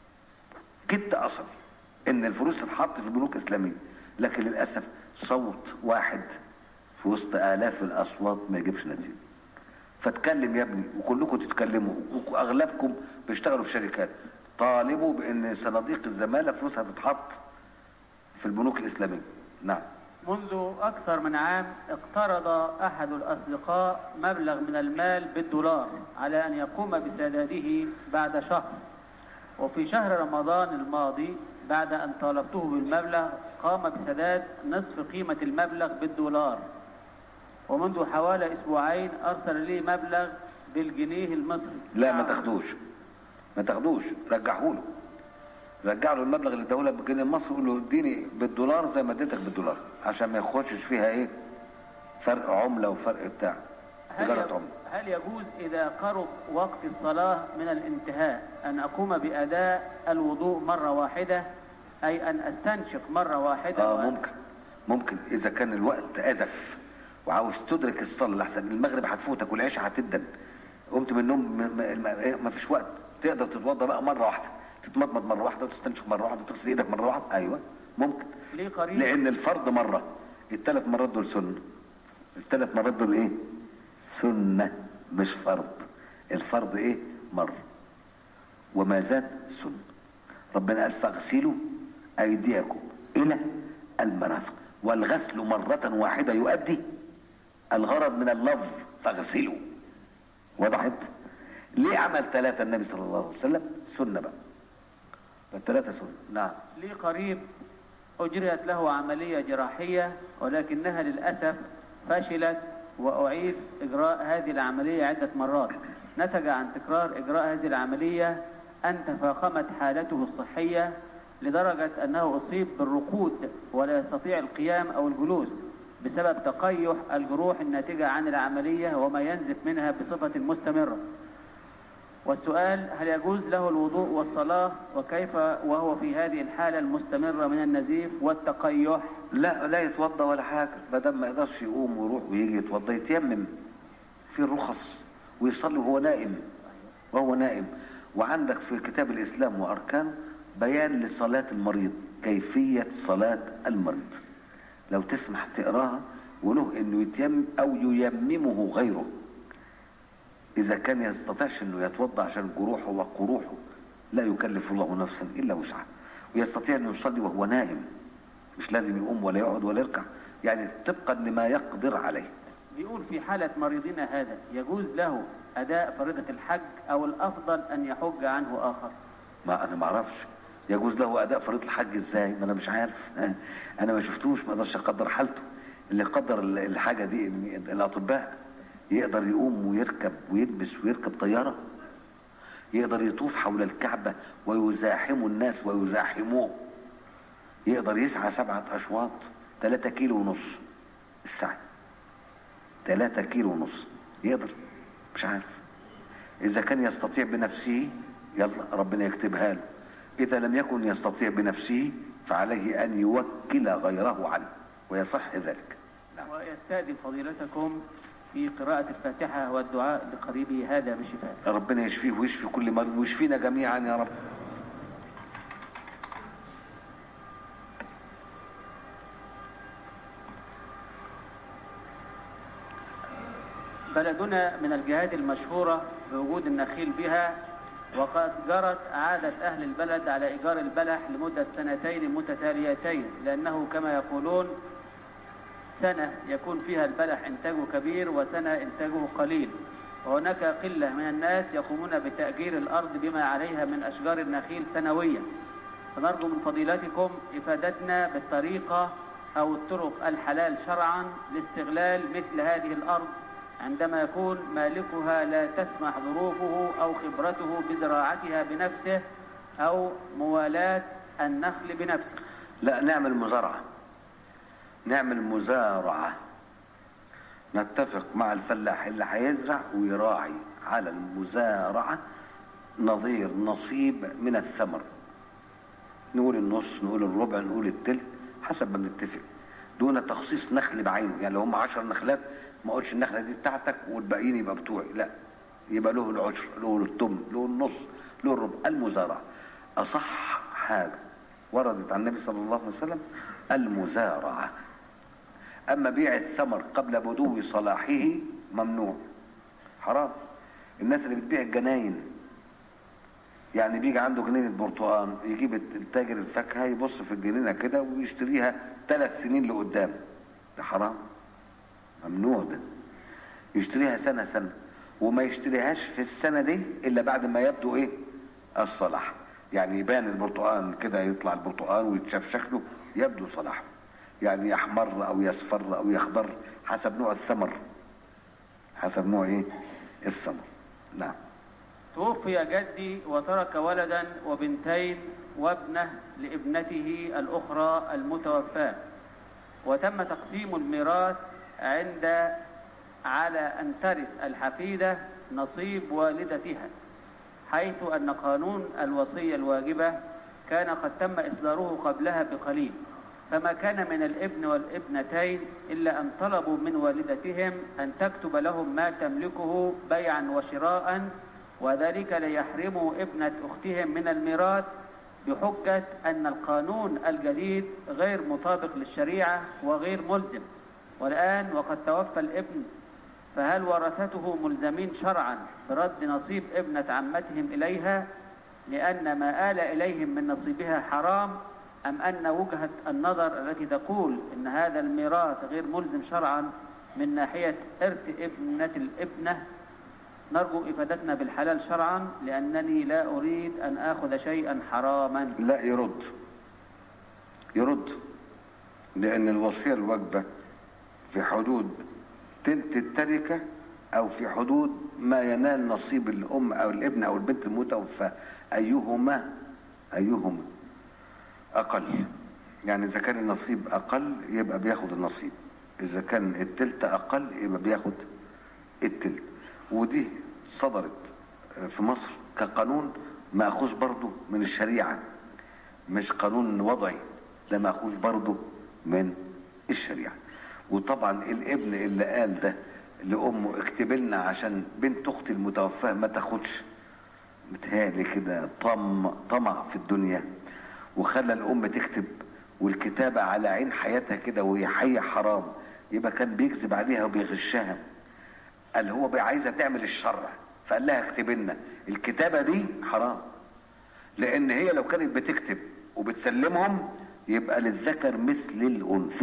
كدت اصل ان الفلوس تتحط في بنوك اسلاميه لكن للاسف صوت واحد في وسط الاف الاصوات ما يجيبش نتيجه فاتكلم يا ابني وكلكم تتكلموا واغلبكم بيشتغلوا في شركات طالبوا بان صناديق الزماله فلوسها تتحط في البنوك الاسلاميه نعم منذ أكثر من عام اقترض أحد الأصدقاء مبلغ من المال بالدولار على أن يقوم بسداده بعد شهر وفي شهر رمضان الماضي بعد أن طالبته بالمبلغ قام بسداد نصف قيمة المبلغ بالدولار ومنذ حوالي أسبوعين أرسل لي مبلغ بالجنيه المصري لا ما تاخدوش ما تاخدوش رجعه له رجع له المبلغ اللي اداهولك بالجنيه المصري قول له اديني بالدولار زي ما اديتك بالدولار عشان ما يخشش فيها ايه فرق عمله وفرق بتاع هل, تجاره يجوز عمله هل يجوز إذا قرب وقت الصلاة من الانتهاء أن أقوم بأداء الوضوء مرة واحدة أي أن أستنشق مرة واحدة اه وأن- ممكن ممكن اذا كان الوقت ازف وعاوز تدرك الصلاه لحسن المغرب هتفوتك والعشاء هتدن قمت من النوم ما- ما- ما ما فيش وقت تقدر تتوضا بقى مره واحده تتمضمض مره واحده وتستنشق مره واحده وتغسل ايدك مره واحده ايوه ممكن لي قريب لان الفرض مره الثلاث مرات دول سنه الثلاث مرات دول ايه سنه مش فرض الفرض ايه مره وما زاد سنه ربنا قال فاغسلوا ايديكم الى المرافق والغسل مرة واحدة يؤدي الغرض من اللفظ فاغسلوا وضحت ليه عمل ثلاثة النبي صلى الله عليه وسلم سنة بقى فالثلاثة سنة نعم لي قريب أجريت له عملية جراحية ولكنها للأسف فشلت وأعيد إجراء هذه العملية عدة مرات نتج عن تكرار إجراء هذه العملية أن تفاقمت حالته الصحية لدرجة أنه أصيب بالرقود ولا يستطيع القيام أو الجلوس بسبب تقيح الجروح الناتجة عن العملية وما ينزف منها بصفة مستمرة والسؤال هل يجوز له الوضوء والصلاة وكيف وهو في هذه الحالة المستمرة من النزيف والتقيح لا لا يتوضا ولا حاجة ما دام ما يقدرش يقوم ويروح ويجي يتوضا يتيمم في الرخص ويصلي وهو نائم وهو نائم وعندك في كتاب الإسلام وأركانه بيان لصلاة المريض كيفية صلاة المريض لو تسمح تقراها وله انه يتيمم او ييممه غيره اذا كان يستطيعش انه يتوضا عشان جروحه وقروحه لا يكلف الله نفسا الا وسعها ويستطيع انه يصلي وهو نائم مش لازم يقوم ولا يقعد ولا يركع يعني طبقا لما يقدر عليه بيقول في حالة مريضنا هذا يجوز له أداء فريضة الحج أو الأفضل أن يحج عنه آخر ما انا ما اعرفش يجوز له اداء فريضه الحج ازاي ما انا مش عارف انا ما شفتوش ما اقدرش اقدر حالته اللي قدر ال- الحاجه دي إن الاطباء يقدر يقوم ويركب ويلبس ويركب طياره يقدر يطوف حول الكعبه ويزاحم الناس ويزاحموه يقدر يسعى سبعه اشواط ثلاثة كيلو ونص السعي ثلاثة كيلو ونص يقدر مش عارف إذا كان يستطيع بنفسه يلا ربنا يكتبها له إذا لم يكن يستطيع بنفسه فعليه أن يوكل غيره عنه ويصح ذلك نعم. ويستأذن فضيلتكم في قراءة الفاتحة والدعاء لقريبه هذا بشفاء ربنا يشفيه ويشفي كل مريض ويشفينا جميعا يا رب بلدنا من الجهات المشهورة بوجود النخيل بها وقد جرت عادة أهل البلد على إيجار البلح لمدة سنتين متتاليتين لأنه كما يقولون سنة يكون فيها البلح إنتاجه كبير وسنة إنتاجه قليل وهناك قلة من الناس يقومون بتأجير الأرض بما عليها من أشجار النخيل سنويا فنرجو من فضيلتكم إفادتنا بالطريقة أو الطرق الحلال شرعا لاستغلال مثل هذه الأرض عندما يكون مالكها لا تسمح ظروفه أو خبرته بزراعتها بنفسه أو موالاة النخل بنفسه لا نعمل مزارعة نعمل مزارعة نتفق مع الفلاح اللي هيزرع ويراعي على المزارعة نظير نصيب من الثمر نقول النص نقول الربع نقول التلت حسب ما بنتفق دون تخصيص نخل بعينه يعني لو هم عشر نخلات ما اقولش النخله دي بتاعتك والباقيين يبقى بتوعي لا يبقى له العشر له التم له النص له الربع المزارعه اصح حاجه وردت عن النبي صلى الله عليه وسلم المزارعه اما بيع الثمر قبل بدو صلاحه ممنوع حرام الناس اللي بتبيع الجناين يعني بيجي عنده جنينة برتقال يجيب التاجر الفاكهة يبص في الجنينة كده ويشتريها ثلاث سنين لقدام ده حرام ممنوع ده يشتريها سنة سنة وما يشتريهاش في السنة دي إلا بعد ما يبدو إيه الصلاح يعني يبان البرتقال كده يطلع البرتقال ويتشاف شكله يبدو صلاحه يعني يحمر أو يصفر أو يخضر حسب نوع الثمر حسب نوع إيه الثمر نعم توفي جدي وترك ولدا وبنتين وابنة لابنته الأخرى المتوفاة وتم تقسيم الميراث عند على أن ترث الحفيدة نصيب والدتها حيث أن قانون الوصية الواجبة كان قد تم إصداره قبلها بقليل فما كان من الابن والابنتين إلا أن طلبوا من والدتهم أن تكتب لهم ما تملكه بيعا وشراء وذلك ليحرموا ابنة أختهم من الميراث بحجة أن القانون الجديد غير مطابق للشريعة وغير ملزم والآن وقد توفى الابن فهل ورثته ملزمين شرعا برد نصيب ابنة عمتهم إليها لأن ما آل إليهم من نصيبها حرام أم أن وجهة النظر التي تقول أن هذا الميراث غير ملزم شرعا من ناحية إرث ابنة الابنة نرجو إفادتنا بالحلال شرعا لأنني لا أريد أن آخذ شيئا حراما لا يرد يرد لأن الوصية الواجبة في حدود تلت التركة أو في حدود ما ينال نصيب الأم أو الابن أو البنت المتوفى أيهما أيهما أقل يعني إذا كان النصيب أقل يبقى بياخد النصيب إذا كان التلت أقل يبقى بياخد التلت ودي صدرت في مصر كقانون مأخوذ برضه من الشريعة مش قانون وضعي ده مأخوذ برضه من الشريعة وطبعا الابن اللي قال ده لأمه اكتب لنا عشان بنت أختي المتوفاة ما تاخدش متهيألي كده طم طمع في الدنيا وخلى الأم تكتب والكتابة على عين حياتها كده وهي حية حرام يبقى كان بيكذب عليها وبيغشها قال هو بقى عايزه تعمل الشرع فقال لها اكتب لنا الكتابه دي حرام لان هي لو كانت بتكتب وبتسلمهم يبقى للذكر مثل الانثى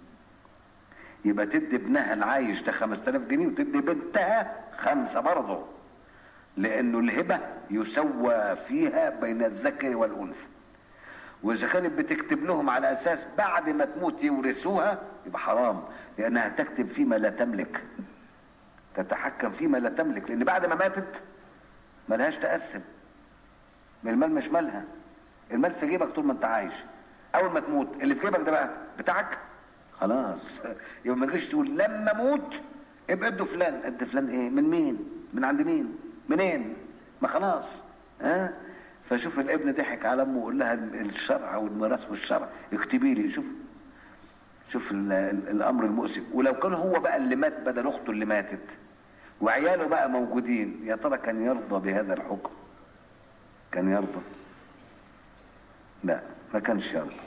يبقى تدي ابنها العايش ده 5000 جنيه وتدي بنتها خمسه برضه لانه الهبه يسوى فيها بين الذكر والانثى واذا كانت بتكتب لهم على اساس بعد ما تموت يورثوها يبقى حرام لانها تكتب فيما لا تملك تتحكم فيما لا تملك لان بعد ما ماتت ملهاش تقسم المال مش مالها المال في جيبك طول ما انت عايش اول ما تموت اللي في جيبك ده بقى بتاعك خلاص يبقى ما تجيش تقول لما اموت ابقى ادوا فلان اد فلان ايه من مين من عند مين منين ما خلاص ها فشوف الابن ضحك على امه وقول لها الشرع والميراث والشرع اكتبي لي شوف شوف ال ال الامر المؤسف ولو كان هو بقى اللي مات بدل اخته اللي ماتت وعياله بقى موجودين يا ترى كان يرضى بهذا الحكم كان يرضى لا ما كانش يرضى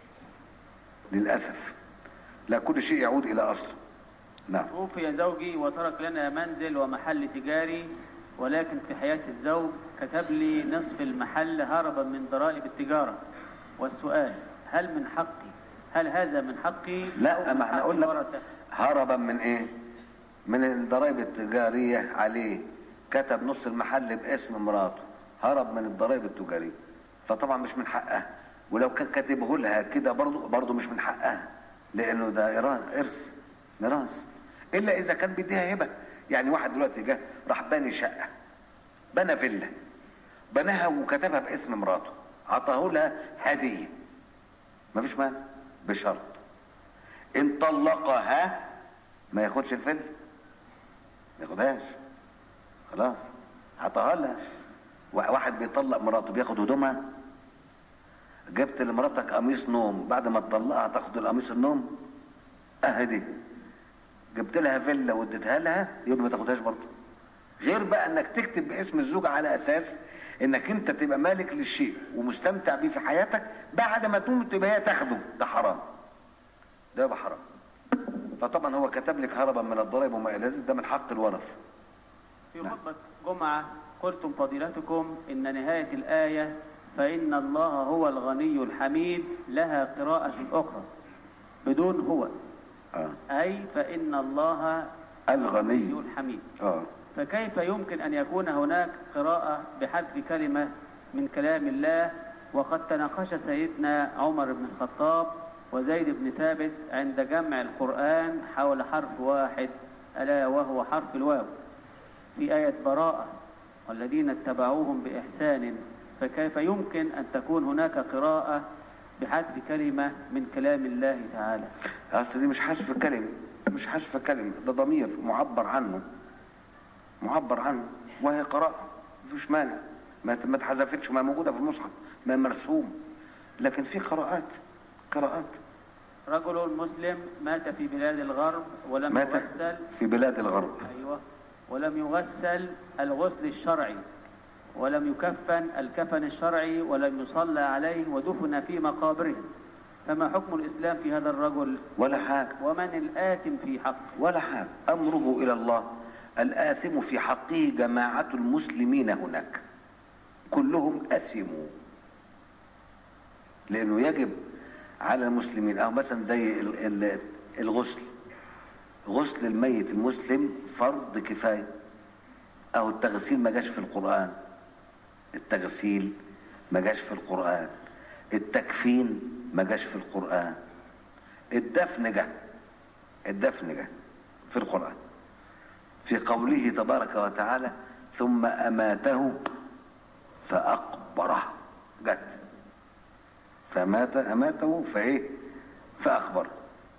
للاسف لا كل شيء يعود الى اصله نعم توفي زوجي وترك لنا منزل ومحل تجاري ولكن في حياة الزوج كتب لي نصف المحل هربا من ضرائب التجارة والسؤال هل من حقي هل هذا من حقي لا أو من ما احنا حق قلنا الورثة؟ هربا من ايه من الضرائب التجارية عليه كتب نص المحل باسم مراته هرب من الضرائب التجارية فطبعا مش من حقها ولو كان كاتبه لها كده برضه برضه مش من حقها لانه ده إيران- ارث ميراث الا اذا كان بيديها هبه يعني واحد دلوقتي جه راح باني شقه بنى فيلا بناها وكتبها باسم مراته عطاه لها هديه مفيش مانع بشرط ان طلقها ما ياخدش الفيلا ما ياخدهاش خلاص عطاها لها وا- واحد بيطلق مراته بياخد هدومها جبت لمراتك قميص نوم بعد ما تطلقها تاخد القميص النوم اهدي جبت لها فيلا واديتها لها يبقى ما تاخدهاش برضه غير بقى انك تكتب باسم الزوجة على اساس انك انت تبقى مالك للشيء ومستمتع بيه في حياتك بعد ما تموت تبقى هي تاخده ده حرام ده يبقى حرام فطبعا هو كتب لك هربا من الضرائب وما الى ذلك ده من حق الورث في نعم. خطبة جمعة قلتم فضيلتكم إن نهاية الآية فإن الله هو الغني الحميد لها قراءة أخرى بدون هو اه أي فإن الله الغني الحميد اه فكيف يمكن أن يكون هناك قراءة بحذف كلمة من كلام الله وقد تناقش سيدنا عمر بن الخطاب وزيد بن ثابت عند جمع القرآن حول حرف واحد ألا وهو حرف الواو في آية براءة والذين اتبعوهم بإحسان فكيف يمكن أن تكون هناك قراءة بحذف كلمة من كلام الله تعالى اصل دي مش حذف كلمه مش حذف كلمه ده ضمير معبر عنه معبر عنه وهي قراءه مفيش مانع ما ما اتحذفتش ما موجوده في المصحف ما مرسوم لكن في قراءات قراءات رجل مسلم مات في بلاد الغرب ولم مات يغسل في بلاد الغرب أيوة ولم يغسل الغسل الشرعي ولم يكفن الكفن الشرعي ولم يصلى عليه ودفن في مقابره فما حكم الإسلام في هذا الرجل ولا حاجه ومن الآثم في حقه ولا حاجه امره الى الله الاثم في حقه جماعه المسلمين هناك كلهم اثموا لانه يجب على المسلمين او مثلا زي ال- ال- الغسل غسل الميت المسلم فرض كفايه او التغسيل ما جاش في القران التغسيل ما جاش في القران التكفين ما جاش في القران الدفن جه الدفن جه في القران في قوله تبارك وتعالى ثم اماته فاقبره جت فمات اماته فايه فاخبره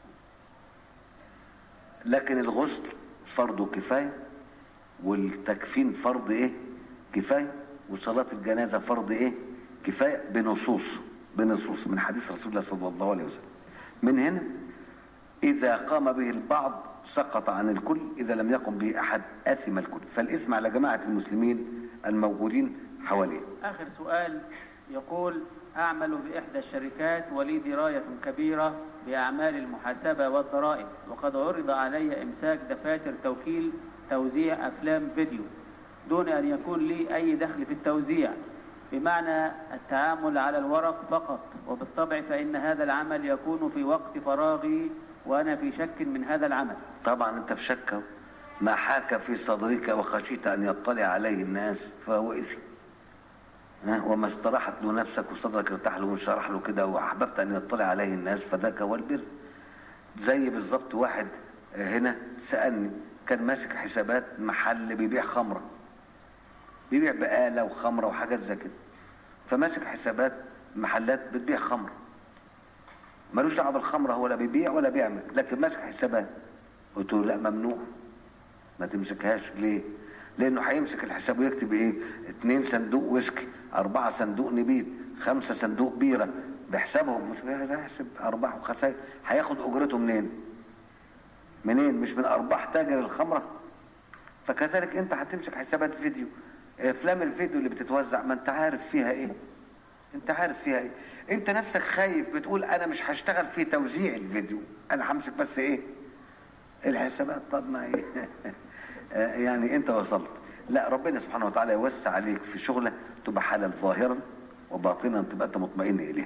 لكن الغسل فرض كفايه والتكفين فرض ايه كفايه وصلاه الجنازه فرض ايه كفايه بنصوص بنصوص من حديث رسول الله صلى الله عليه وسلم من هنا اذا قام به البعض سقط عن الكل اذا لم يقم به احد اثم الكل فالاثم على جماعه المسلمين الموجودين حواليه آخر سؤال يقول أعمل بإحدى الشركات ولي دراية كبيرة بأعمال المحاسبة والضرائب وقد عرض علي إمساك دفاتر توكيل توزيع أفلام فيديو دون أن يكون لي أي دخل في التوزيع بمعنى التعامل على الورق فقط وبالطبع فإن هذا العمل يكون في وقت فراغي وأنا في شك من هذا العمل طبعا انت في شك ما حاك في صدرك وخشيت ان يطلع عليه الناس فهو اثم ها؟ وما استراحت له نفسك وصدرك ارتاح له وانشرح له كده واحببت ان يطلع عليه الناس فذاك هو البر زي بالظبط واحد هنا سالني كان ماسك حسابات محل بيبيع خمره بيبيع بقاله وخمره وحاجات زي كده فماسك حسابات محلات بتبيع خمره ملوش دعوه بالخمره هو لا بيبيع ولا بيعمل لكن ماسك حسابات قلت له لا ممنوع ما تمسكهاش ليه لانه هيمسك الحساب ويكتب ايه اتنين صندوق ويسكي اربعة صندوق نبيت خمسة صندوق بيرة بحسابهم مش بيحسب ارباح وخسائر هياخد اجرته منين منين مش من ارباح تاجر الخمرة فكذلك انت هتمسك حسابات فيديو افلام الفيديو اللي بتتوزع ما انت عارف فيها ايه انت عارف فيها ايه انت نفسك خايف بتقول انا مش هشتغل في توزيع الفيديو انا همسك بس ايه الحسابات طب ما ايه يعني انت وصلت لا ربنا سبحانه وتعالى يوسع عليك في شغلك تبقى حلال ظاهرا وباطنا تبقى انت مطمئن اليه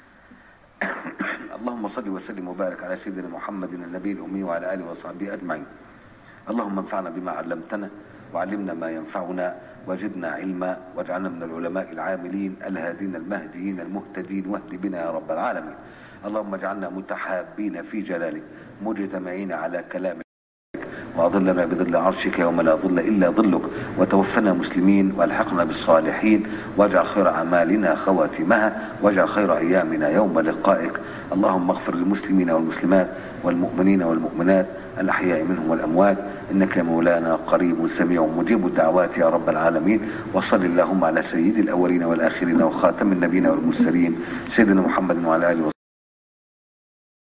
اللهم صل وسلم وبارك على سيدنا محمد النبي الامي وعلى اله وصحبه اجمعين اللهم انفعنا بما علمتنا وعلمنا ما ينفعنا وزدنا علما واجعلنا من العلماء العاملين الهادين المهديين المهتدين واهد بنا يا رب العالمين اللهم اجعلنا متحابين في جلالك مجتمعين على كلامك وأظلنا بظل عرشك يوم لا ظل إلا ظلك وتوفنا مسلمين والحقنا بالصالحين واجعل خير أعمالنا خواتمها واجعل خير أيامنا يوم لقائك اللهم اغفر للمسلمين والمسلمات والمؤمنين والمؤمنات الأحياء منهم والأموات إنك يا مولانا قريب سميع مجيب الدعوات يا رب العالمين وصل اللهم على سيد الأولين والآخرين وخاتم النبيين والمرسلين سيدنا محمد وعلى آله وصحبه